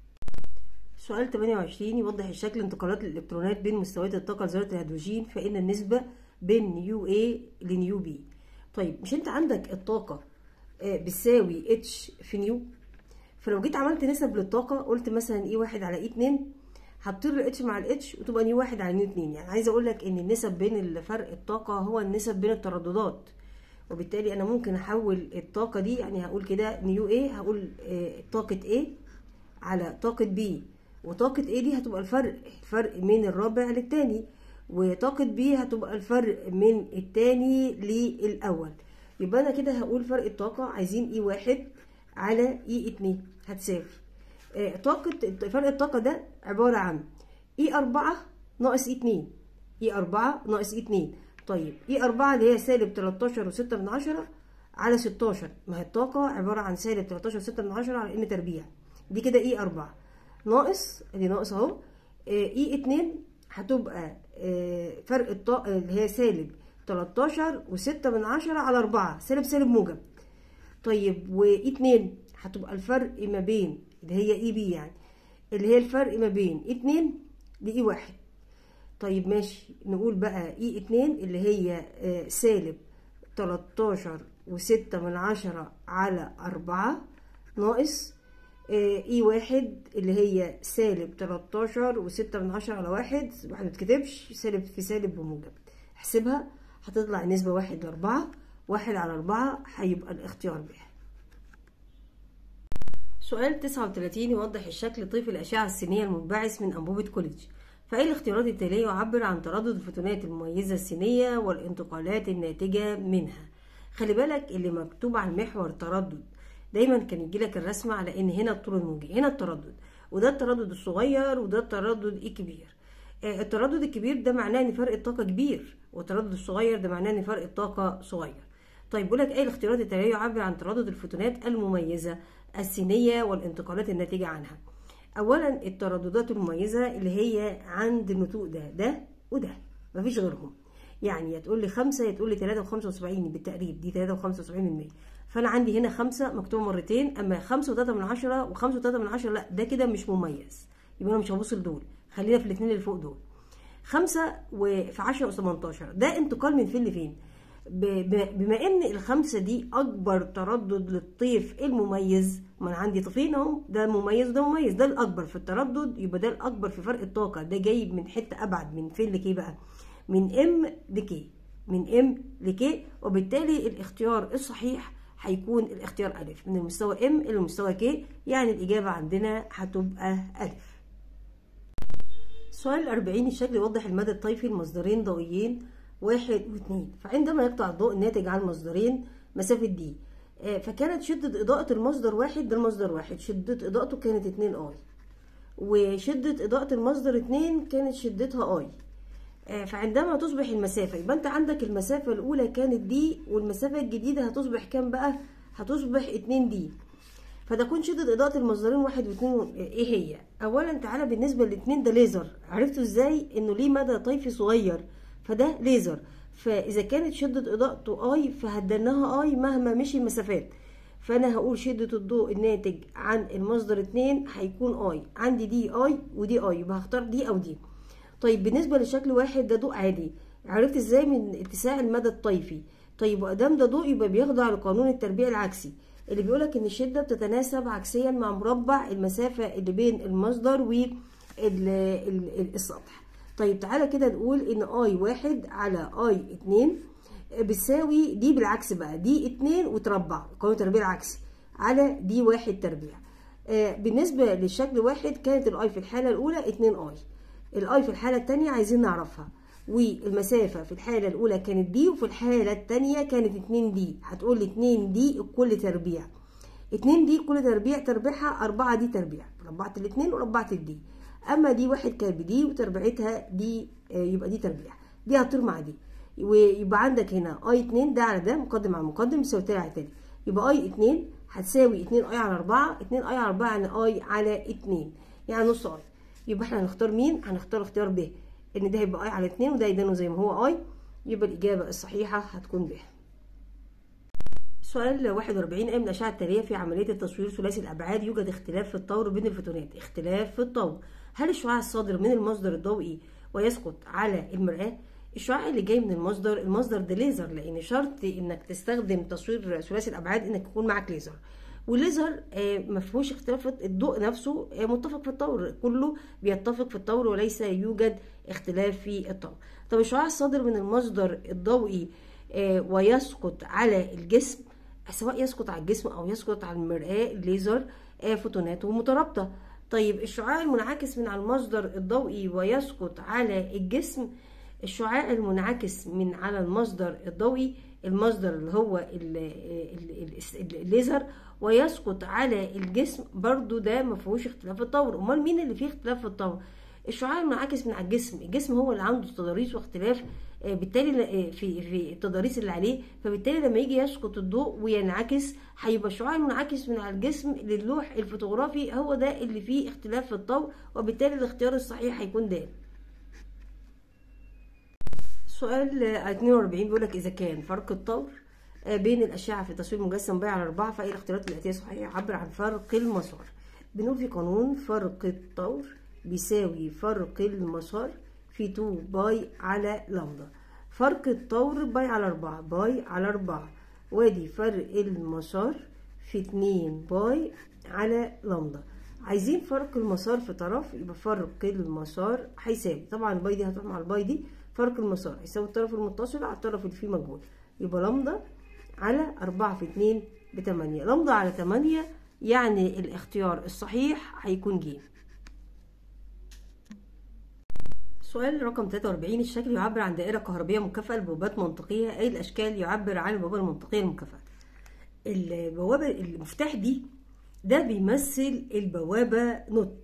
سؤال 28 يوضح الشكل انتقالات الالكترونات بين مستويات الطاقه لذره الهيدروجين فان النسبه بين نيو A لنيو B طيب مش انت عندك الطاقه آه، بتساوي اتش في نيو فلو جيت عملت نسب للطاقه قلت مثلا اي واحد على اي اتنين هتطير الاتش مع الاتش وتبقى نيو واحد على نيو اتنين يعني عايزه اقول لك ان النسب بين فرق الطاقه هو النسب بين الترددات وبالتالي انا ممكن احول الطاقه دي يعني هقول كده نيو A هقول آه، طاقه A على طاقه B وطاقه A دي هتبقى الفرق الفرق من الرابع للتاني وطاقه B هتبقى الفرق من التاني للاول يبقى انا كده هقول فرق الطاقه عايزين اي واحد على اي اتنين هتساوي آه، طاقة فرق الطاقة ده عبارة عن اي أربعة ناقص اي اتنين اي أربعة ناقص اي اتنين طيب اي أربعة اللي هي سالب تلاتاشر وستة من عشرة على ستاشر ما هي الطاقة عبارة عن سالب تلاتاشر وستة من عشرة على ان تربيع دي كده اي أربعة ناقص ادي ناقص اهو اي اتنين هتبقى آه، فرق الطاقة اللي هي سالب تلاتاشر وستة من عشرة على أربعة سالب سالب موجب طيب واي اتنين هتبقى الفرق ما بين اللي هي اي بي يعني اللي هي الفرق ما بين اي اتنين لاي واحد طيب ماشي نقول بقى اي اتنين اللي هي آه، سالب تلاتاشر وستة من عشرة على أربعة ناقص آه، اي واحد اللي هي سالب تلاتاشر وستة من عشرة على واحد واحد متكتبش سالب في سالب بموجب احسبها هتطلع النسبة واحد لأربعة واحد على أربعة هيبقى الاختيار بها سؤال 39 يوضح الشكل طيف الأشعة السينية المنبعث من أنبوبة كوليدج فأي الاختيارات التالية يعبر عن تردد الفوتونات المميزة السينية والانتقالات الناتجة منها خلي بالك اللي مكتوب على المحور تردد دايما كان يجيلك الرسمة على ان هنا الطول الموجي هنا التردد وده التردد الصغير وده التردد الكبير آه، التردد الكبير ده معناه ان فرق الطاقة كبير والتردد الصغير ده معناه ان فرق الطاقة صغير طيب بيقول لك ايه الاختيارات التالية يعبر عن تردد الفوتونات المميزة السينية والانتقالات الناتجة عنها اولا الترددات المميزة اللي هي عند النتوء ده ده وده مفيش غيرهم يعني يا تقول لي خمسة يا تقول لي تلاتة وخمسة وسبعين بالتقريب دي تلاتة وخمسة وسبعين من مية فأنا عندي هنا خمسة مكتوبة مرتين أما خمسة وتلاتة من عشرة وخمسة وتلاتة من عشرة لأ ده كده مش مميز يبقى أنا مش هبص لدول خلينا في الاتنين اللي فوق دول خمسة وفي عشرة أس 18 ده انتقال من فين لفين ب- ب- بما ان الخمسة دي اكبر تردد للطيف المميز ما انا عندي طيفين اهو ده مميز وده مميز ده الاكبر في التردد يبقى ده الاكبر في فرق الطاقة ده جاي من حتة ابعد من فين لكي بقى من ام لكي من ام لكي وبالتالي الاختيار الصحيح هيكون الاختيار الف من المستوى ام الى المستوى كي يعني الاجابة عندنا هتبقى الف سؤال 40 الشكل يوضح المدى الطيفي لمصدرين ضوئيين واحد واثنين فعندما يقطع الضوء الناتج عن مصدرين مسافة دي آه، فكانت شدة إضاءة المصدر واحد ده المصدر واحد شدة إضاءته كانت اتنين اي وشدة إضاءة المصدر اتنين كانت شدتها اي آه، فعندما تصبح المسافة يبقى انت عندك المسافة الأولى كانت دي والمسافة الجديدة هتصبح كام بقى؟ هتصبح اتنين دي فتكون شدة إضاءة المصدرين واحد واثنين ايه هي؟ أولا تعالى بالنسبة للاتنين ده ليزر عرفتوا ازاي إنه ليه مدى طيفي صغير فده ليزر فإذا كانت شدة إضاءته اي فهدناها اي مهما مشي المسافات فأنا هقول شدة الضوء الناتج عن المصدر اتنين هيكون اي عندي دي اي ودي اي يبقى هختار دي أو دي طيب بالنسبة لشكل واحد ده ضوء عادي عرفت ازاي من اتساع المدى الطيفي طيب وادام ده ضوء يبقى بيخضع لقانون التربيع العكسي اللي بيقولك ان الشدة بتتناسب عكسيا مع مربع المسافة اللي بين المصدر والسطح طيب تعالى كده نقول ان اي واحد على اي اتنين بتساوي دي بالعكس بقى دي اتنين وتربع قانون التربيع العكسي على دي واحد تربيع آه، بالنسبة للشكل واحد كانت الاي في الحالة الاولى اتنين اي الاي في الحالة التانية عايزين نعرفها والمسافة في الحالة الأولى كانت دي وفي الحالة التانية كانت اتنين دي هتقول لي اتنين دي كل تربيع اتنين دي كل تربيع تربيعها أربعة دي تربيع ربعت الاتنين وربعت الدي أما دي واحد كانت بدي وتربيعتها دي آه، يبقى دي تربيع دي هتطير مع دي ويبقى عندك هنا اي 2 ده على ده مقدم على مقدم يساوي تاني على تاني يبقى اي 2 هتساوي 2 اي على 4 2 اي على 4 يعني اي على 2 يعني نص اي يبقى احنا هنختار مين هنختار اختيار ب ان ده هيبقى اي على 2 وده يدانه زي ما هو اي يبقى الاجابه الصحيحه هتكون ب سؤال 41 ايه من الاشعه التاليه في عمليه التصوير ثلاثي الابعاد يوجد اختلاف في الطور بين الفوتونات اختلاف في الطور هل الشعاع الصادر من المصدر الضوئي ويسقط على المرآة الشعاع اللي جاي من المصدر المصدر ده ليزر لان شرط انك تستخدم تصوير ثلاثي الابعاد انك يكون معاك ليزر والليزر ما فيهوش اختلاف الضوء نفسه متفق في الطور كله بيتفق في الطور وليس يوجد اختلاف في الطور طب الشعاع الصادر من المصدر الضوئي ويسقط على الجسم سواء يسقط على الجسم او يسقط على المرآة الليزر فوتوناته مترابطه طيب الشعاع المنعكس من على المصدر الضوئي ويسقط على الجسم الشعاع المنعكس من على المصدر الضوئي المصدر اللي هو الليزر ويسقط على الجسم برضو ده ما فيهوش اختلاف في الطور امال مين اللي فيه اختلاف في الطور الشعاع المنعكس من على الجسم الجسم هو اللي عنده تضاريس واختلاف بالتالي في في التضاريس اللي عليه فبالتالي لما يجي يسقط الضوء وينعكس هيبقى الشعاع المنعكس من على الجسم للوح الفوتوغرافي هو ده اللي فيه اختلاف في الطور وبالتالي الاختيار الصحيح هيكون ده سؤال 42 بيقول لك اذا كان فرق الطور بين الاشعه في تصوير مجسم باي على 4 فاي الاختيارات الاتيه صحيحه عبر عن فرق المسار بنقول في قانون فرق الطور بيساوي فرق المسار في 2 باي على لامدا فرق الطور باي على 4 باي على 4 وادي فرق المسار في 2 باي على لامدا عايزين فرق المسار في طرف يبقى فرق المسار هيساوي طبعا الباي دي هتروح مع الباي دي فرق المسار هيساوي الطرف المتصل على الطرف اللي فيه مجهول يبقى لامدا على 4 في 2 ب 8 لامدا على 8 يعني الاختيار الصحيح هيكون ج سؤال رقم 43 الشكل يعبر عن دائرة كهربية مكافئة لبوابات منطقية أي الأشكال يعبر عن البوابة المنطقية المكافئة البوابة المفتاح دي ده بيمثل البوابة نوت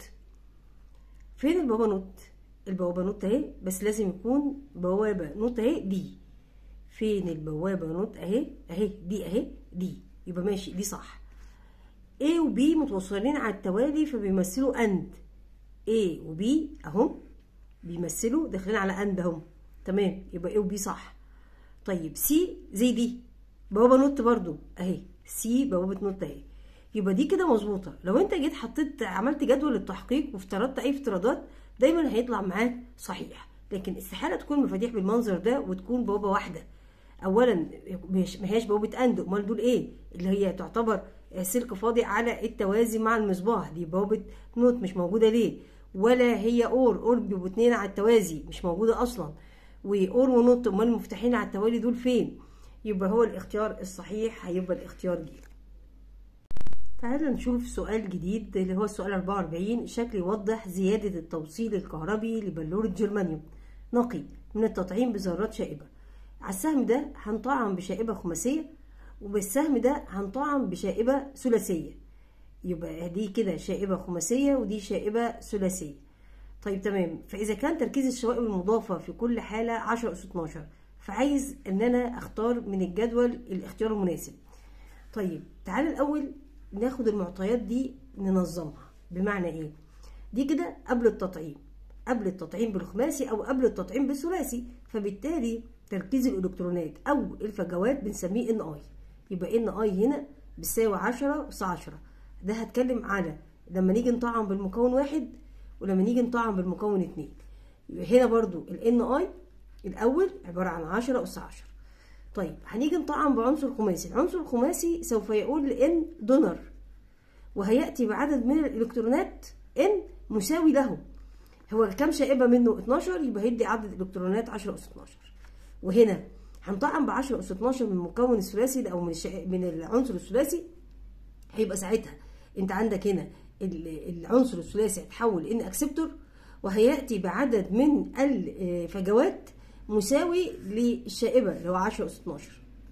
فين البوابة نوت؟ البوابة نوت اهي بس لازم يكون بوابة نوت اهي دي فين البوابة نوت اهي اهي دي اهي دي يبقى ماشي دي صح A و B متوصلين على التوالي فبيمثلوا اند A و B اهم بيمثلوا داخلين على اند اهم تمام يبقى A و B صح طيب C زي دي بوابة نوت برضو اهي C بوابة نوت اهي يبقى دي كده مظبوطة لو انت جيت حطيت عملت جدول التحقيق وافترضت اي افتراضات دايما هيطلع معاك صحيح لكن استحالة تكون مفاتيح بالمنظر ده وتكون بوابة واحدة اولا مش ما هياش بوابة اند امال دول ايه اللي هي تعتبر سلك فاضي على التوازي مع المصباح دي بوابة نوت مش موجودة ليه ولا هي اور اور بيبقوا اتنين على التوازي مش موجودة اصلا واور ونوت امال المفتاحين على التوالي دول فين يبقى هو الاختيار الصحيح هيبقى الاختيار ج تعالوا نشوف سؤال جديد اللي هو السؤال 44 شكل يوضح زيادة التوصيل الكهربي لبلورة جرمانيوم نقي من التطعيم بذرات شائبة على السهم ده هنطعم بشائبة خماسية وبالسهم ده هنطعم بشائبة ثلاثية يبقى دي كده شائبة خماسية ودي شائبة ثلاثية طيب تمام فإذا كان تركيز الشوائب المضافة في كل حالة 10 أس 12 فعايز إن أنا أختار من الجدول الاختيار المناسب طيب تعالى الأول ناخد المعطيات دي ننظمها بمعنى ايه دي كده قبل التطعيم قبل التطعيم بالخماسي او قبل التطعيم بالثلاثي فبالتالي تركيز الالكترونات او الفجوات بنسميه ان اي يبقى ان اي هنا بيساوي 10 اس 10 ده هتكلم على لما نيجي نطعم بالمكون واحد ولما نيجي نطعم بالمكون اتنين يبقى هنا برضو الان اي الاول عباره عن 10 اس 10 طيب هنيجي نطعم بعنصر خماسي العنصر الخماسي سوف يقول لان دونر وهياتي بعدد من الالكترونات ان مساوي له هو كم شائبه منه 12 يبقى هيدي عدد الالكترونات 10 اس 12 وهنا هنطعم ب 10 اس 12 من المكون الثلاثي ده او من الشا... من العنصر الثلاثي هيبقى ساعتها انت عندك هنا العنصر الثلاثي هيتحول ان اكسبتور وهياتي بعدد من الفجوات مساوي للشائبه اللي هو 10 اس 12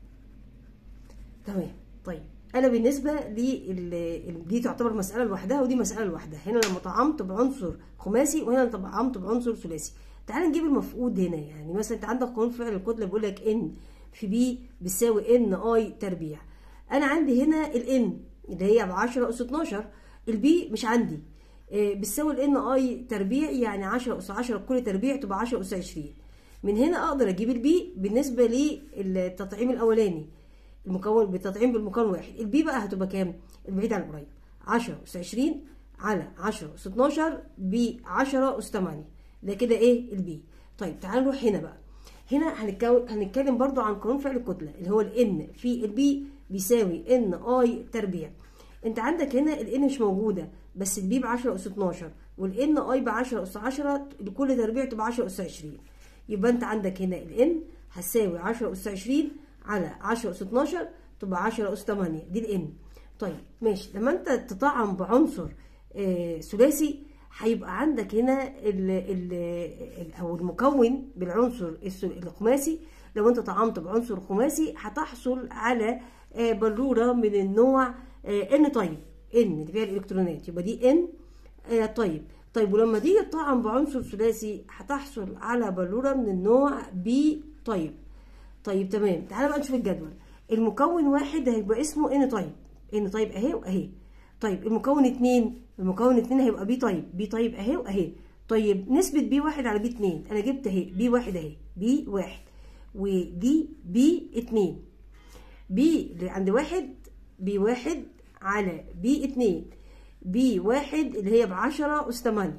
تمام طيب انا بالنسبه لل دي تعتبر مساله لوحدها ودي مساله لوحدها هنا لما طعمت بعنصر خماسي وهنا طعمت بعنصر ثلاثي تعال نجيب المفقود هنا يعني مثلا انت عندك قانون فعل الكتله بيقول لك ان في بي بيساوي ان اي تربيع انا عندي هنا الان اللي هي ب 10 اس 12 البي مش عندي آه، بتساوي الان اي تربيع يعني 10 اس 10 كل تربيع تبقى 10 اس 20 من هنا اقدر اجيب البي بالنسبه للتطعيم الاولاني المكون بالتطعيم بالمكون واحد البي بقى هتبقى كام البعيد عن القريب 10 اس 20 على 10 اس 12 ب 10 اس 8 ده كده ايه البي طيب تعال نروح هنا بقى هنا هنتكون هنتكلم برضو عن قانون فعل الكتله اللي هو الان في البي بيساوي ان اي تربيع انت عندك هنا الان مش موجوده بس البي ب 10 اس 12 والان اي ب 10 اس 10 لكل تربيع تبقى 10 اس 20 يبقى انت عندك هنا الان هتساوي 10 اس 20 على 10 اس 12 تبقى 10 اس 8 دي الان طيب ماشي لما انت تطعم بعنصر آه ثلاثي هيبقى عندك هنا ال ال او المكون بالعنصر الس- الخماسي لو انت طعمت بعنصر خماسي هتحصل على آه بلوره من النوع ان طيب ان اللي فيها الالكترونات يبقى دي ان آه طيب طيب ولما تيجي تطعم بعنصر ثلاثي هتحصل على بلوره من النوع بي طيب طيب تمام تعالى بقى نشوف الجدول المكون واحد هيبقى اسمه ان طيب ان طيب اهي واهي طيب المكون اتنين المكون اتنين هيبقى بي طيب بي طيب اهي واهي طيب نسبة بي واحد على بي اتنين انا جبت اهي بي واحد اهي بي واحد ودي بي اتنين بي اللي عند واحد بي واحد على بي اتنين بي واحد اللي هي بعشرة أس تمانية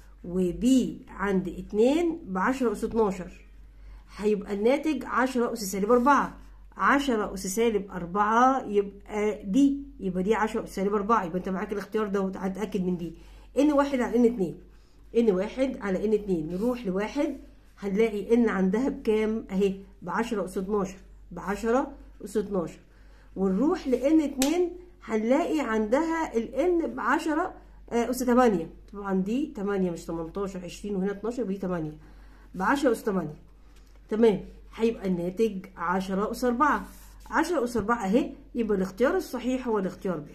وبي عند اتنين بعشرة أس اتناشر هيبقى الناتج عشرة أس سالب أربعة عشرة أس سالب أربعة يبقى دي يبقى دي عشرة أس سالب أربعة يبقى أنت معاك الاختيار ده وهتأكد من دي إن واحد على إن اتنين إن واحد على إن اتنين نروح لواحد هنلاقي إن عندها بكام أهي بعشرة أس اتناشر بعشرة أس اتناشر ونروح لإن اتنين هنلاقي عندها الإن بعشرة آه، أس تمانية طبعا دي تمانية مش تمنتاشر عشرين وهنا اتناشر دي تمانية بعشرة أس تمانية تمام هيبقى الناتج 10 أس 4 10 أس 4 أهي يبقى الاختيار الصحيح هو الاختيار ب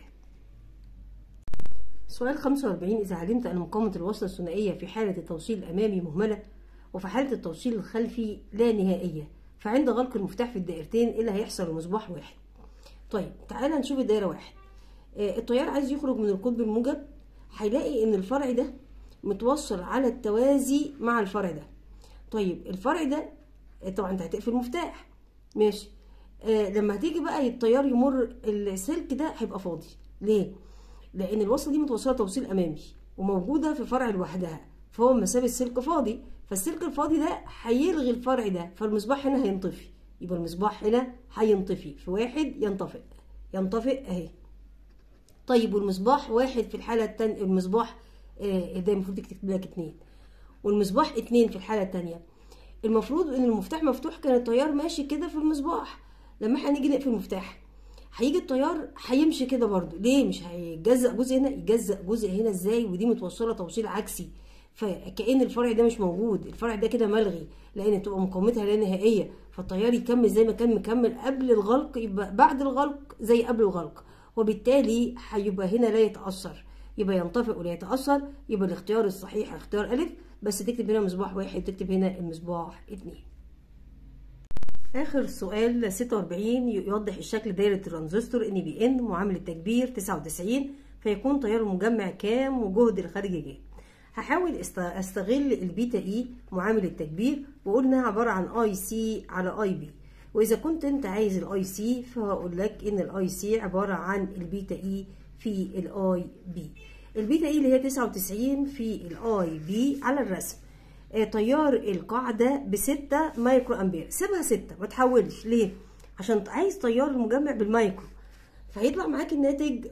سؤال 45 إذا علمت أن مقاومة الوصلة الثنائية في حالة التوصيل الأمامي مهملة وفي حالة التوصيل الخلفي لا نهائية فعند غلق المفتاح في الدائرتين إيه اللي هيحصل لمصباح واحد طيب تعالى نشوف الدايرة واحد آه، التيار عايز يخرج من القطب الموجب هيلاقي إن الفرع ده متوصل على التوازي مع الفرع ده طيب الفرع ده آه، طبعا انت هتقفل المفتاح ماشي آه لما هتيجي بقى التيار يمر السلك ده هيبقى فاضي ليه لان الوصله دي متوصله توصيل امامي وموجوده في فرع لوحدها فهو لما ساب السلك فاضي فالسلك الفاضي ده هيلغي الفرع ده فالمصباح هنا هينطفي يبقى المصباح هنا هينطفي في واحد ينطفئ ينطفئ اهي طيب والمصباح واحد في الحالة التانية المصباح آه ده المفروض تكتب لك اتنين والمصباح اتنين في الحالة التانية المفروض ان المفتاح مفتوح كان التيار ماشي كده في المصباح لما احنا نيجي نقفل المفتاح هيجي التيار هيمشي كده برضو ليه مش هيجزأ جزء هنا يجزأ جزء هنا ازاي ودي متوصله توصيل عكسي فكأن الفرع ده مش موجود الفرع ده كده ملغي لان تبقى مقاومتها لا نهائيه فالتيار يكمل زي ما كان مكمل قبل الغلق يبقى بعد الغلق زي قبل الغلق وبالتالي هيبقى هنا لا يتأثر يبقى ينطفئ ولا يتأثر يبقى الاختيار الصحيح اختيار ألف بس تكتب هنا مصباح واحد تكتب هنا المصباح اتنين آخر سؤال 46 يوضح الشكل دايرة الترانزستور ان بي ان معامل التكبير 99 فيكون تيار المجمع كام وجهد الخارجي كام هحاول است- استغل البيتا اي معامل التكبير واقول انها عباره عن اي سي على اي بي واذا كنت انت عايز الاي سي فهقول لك ان الاي سي عباره عن البيتا اي في الاي بي البيتا اي اللي هي 99 في الاي بي على الرسم آه، تيار القاعده ب 6 مايكرو امبير سيبها 6 ما تحولش ليه عشان عايز تيار المجمع بالمايكرو فهيطلع معاك الناتج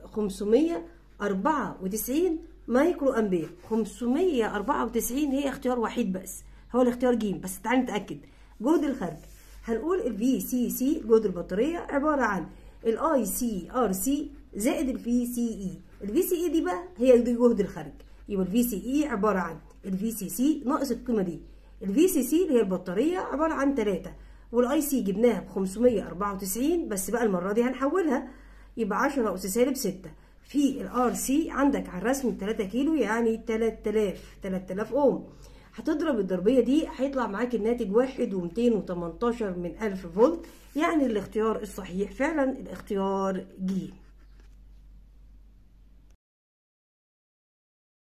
594 مايكرو امبير 594 هي اختيار وحيد بس هو الاختيار ج بس تعالى نتاكد جهد الخارج هنقول الفي سي سي جهد البطاريه عباره عن الاي سي ار سي زائد الفي سي اي الفي سي اي دي بقى هي دي جهد الخارج يبقى الفي سي اي عباره عن الفي سي سي ناقص القيمه دي الفي سي سي اللي هي البطاريه عباره عن 3 والاي سي جبناها ب 594 بس بقى المره دي هنحولها يبقى 10 اس سالب 6 في الار سي عندك على الرسم 3 كيلو يعني 3000 3000 اوم هتضرب الضربية دي هيطلع معاك الناتج واحد ومتين وتمنتاشر من ألف فولت يعني الاختيار الصحيح فعلا الاختيار ج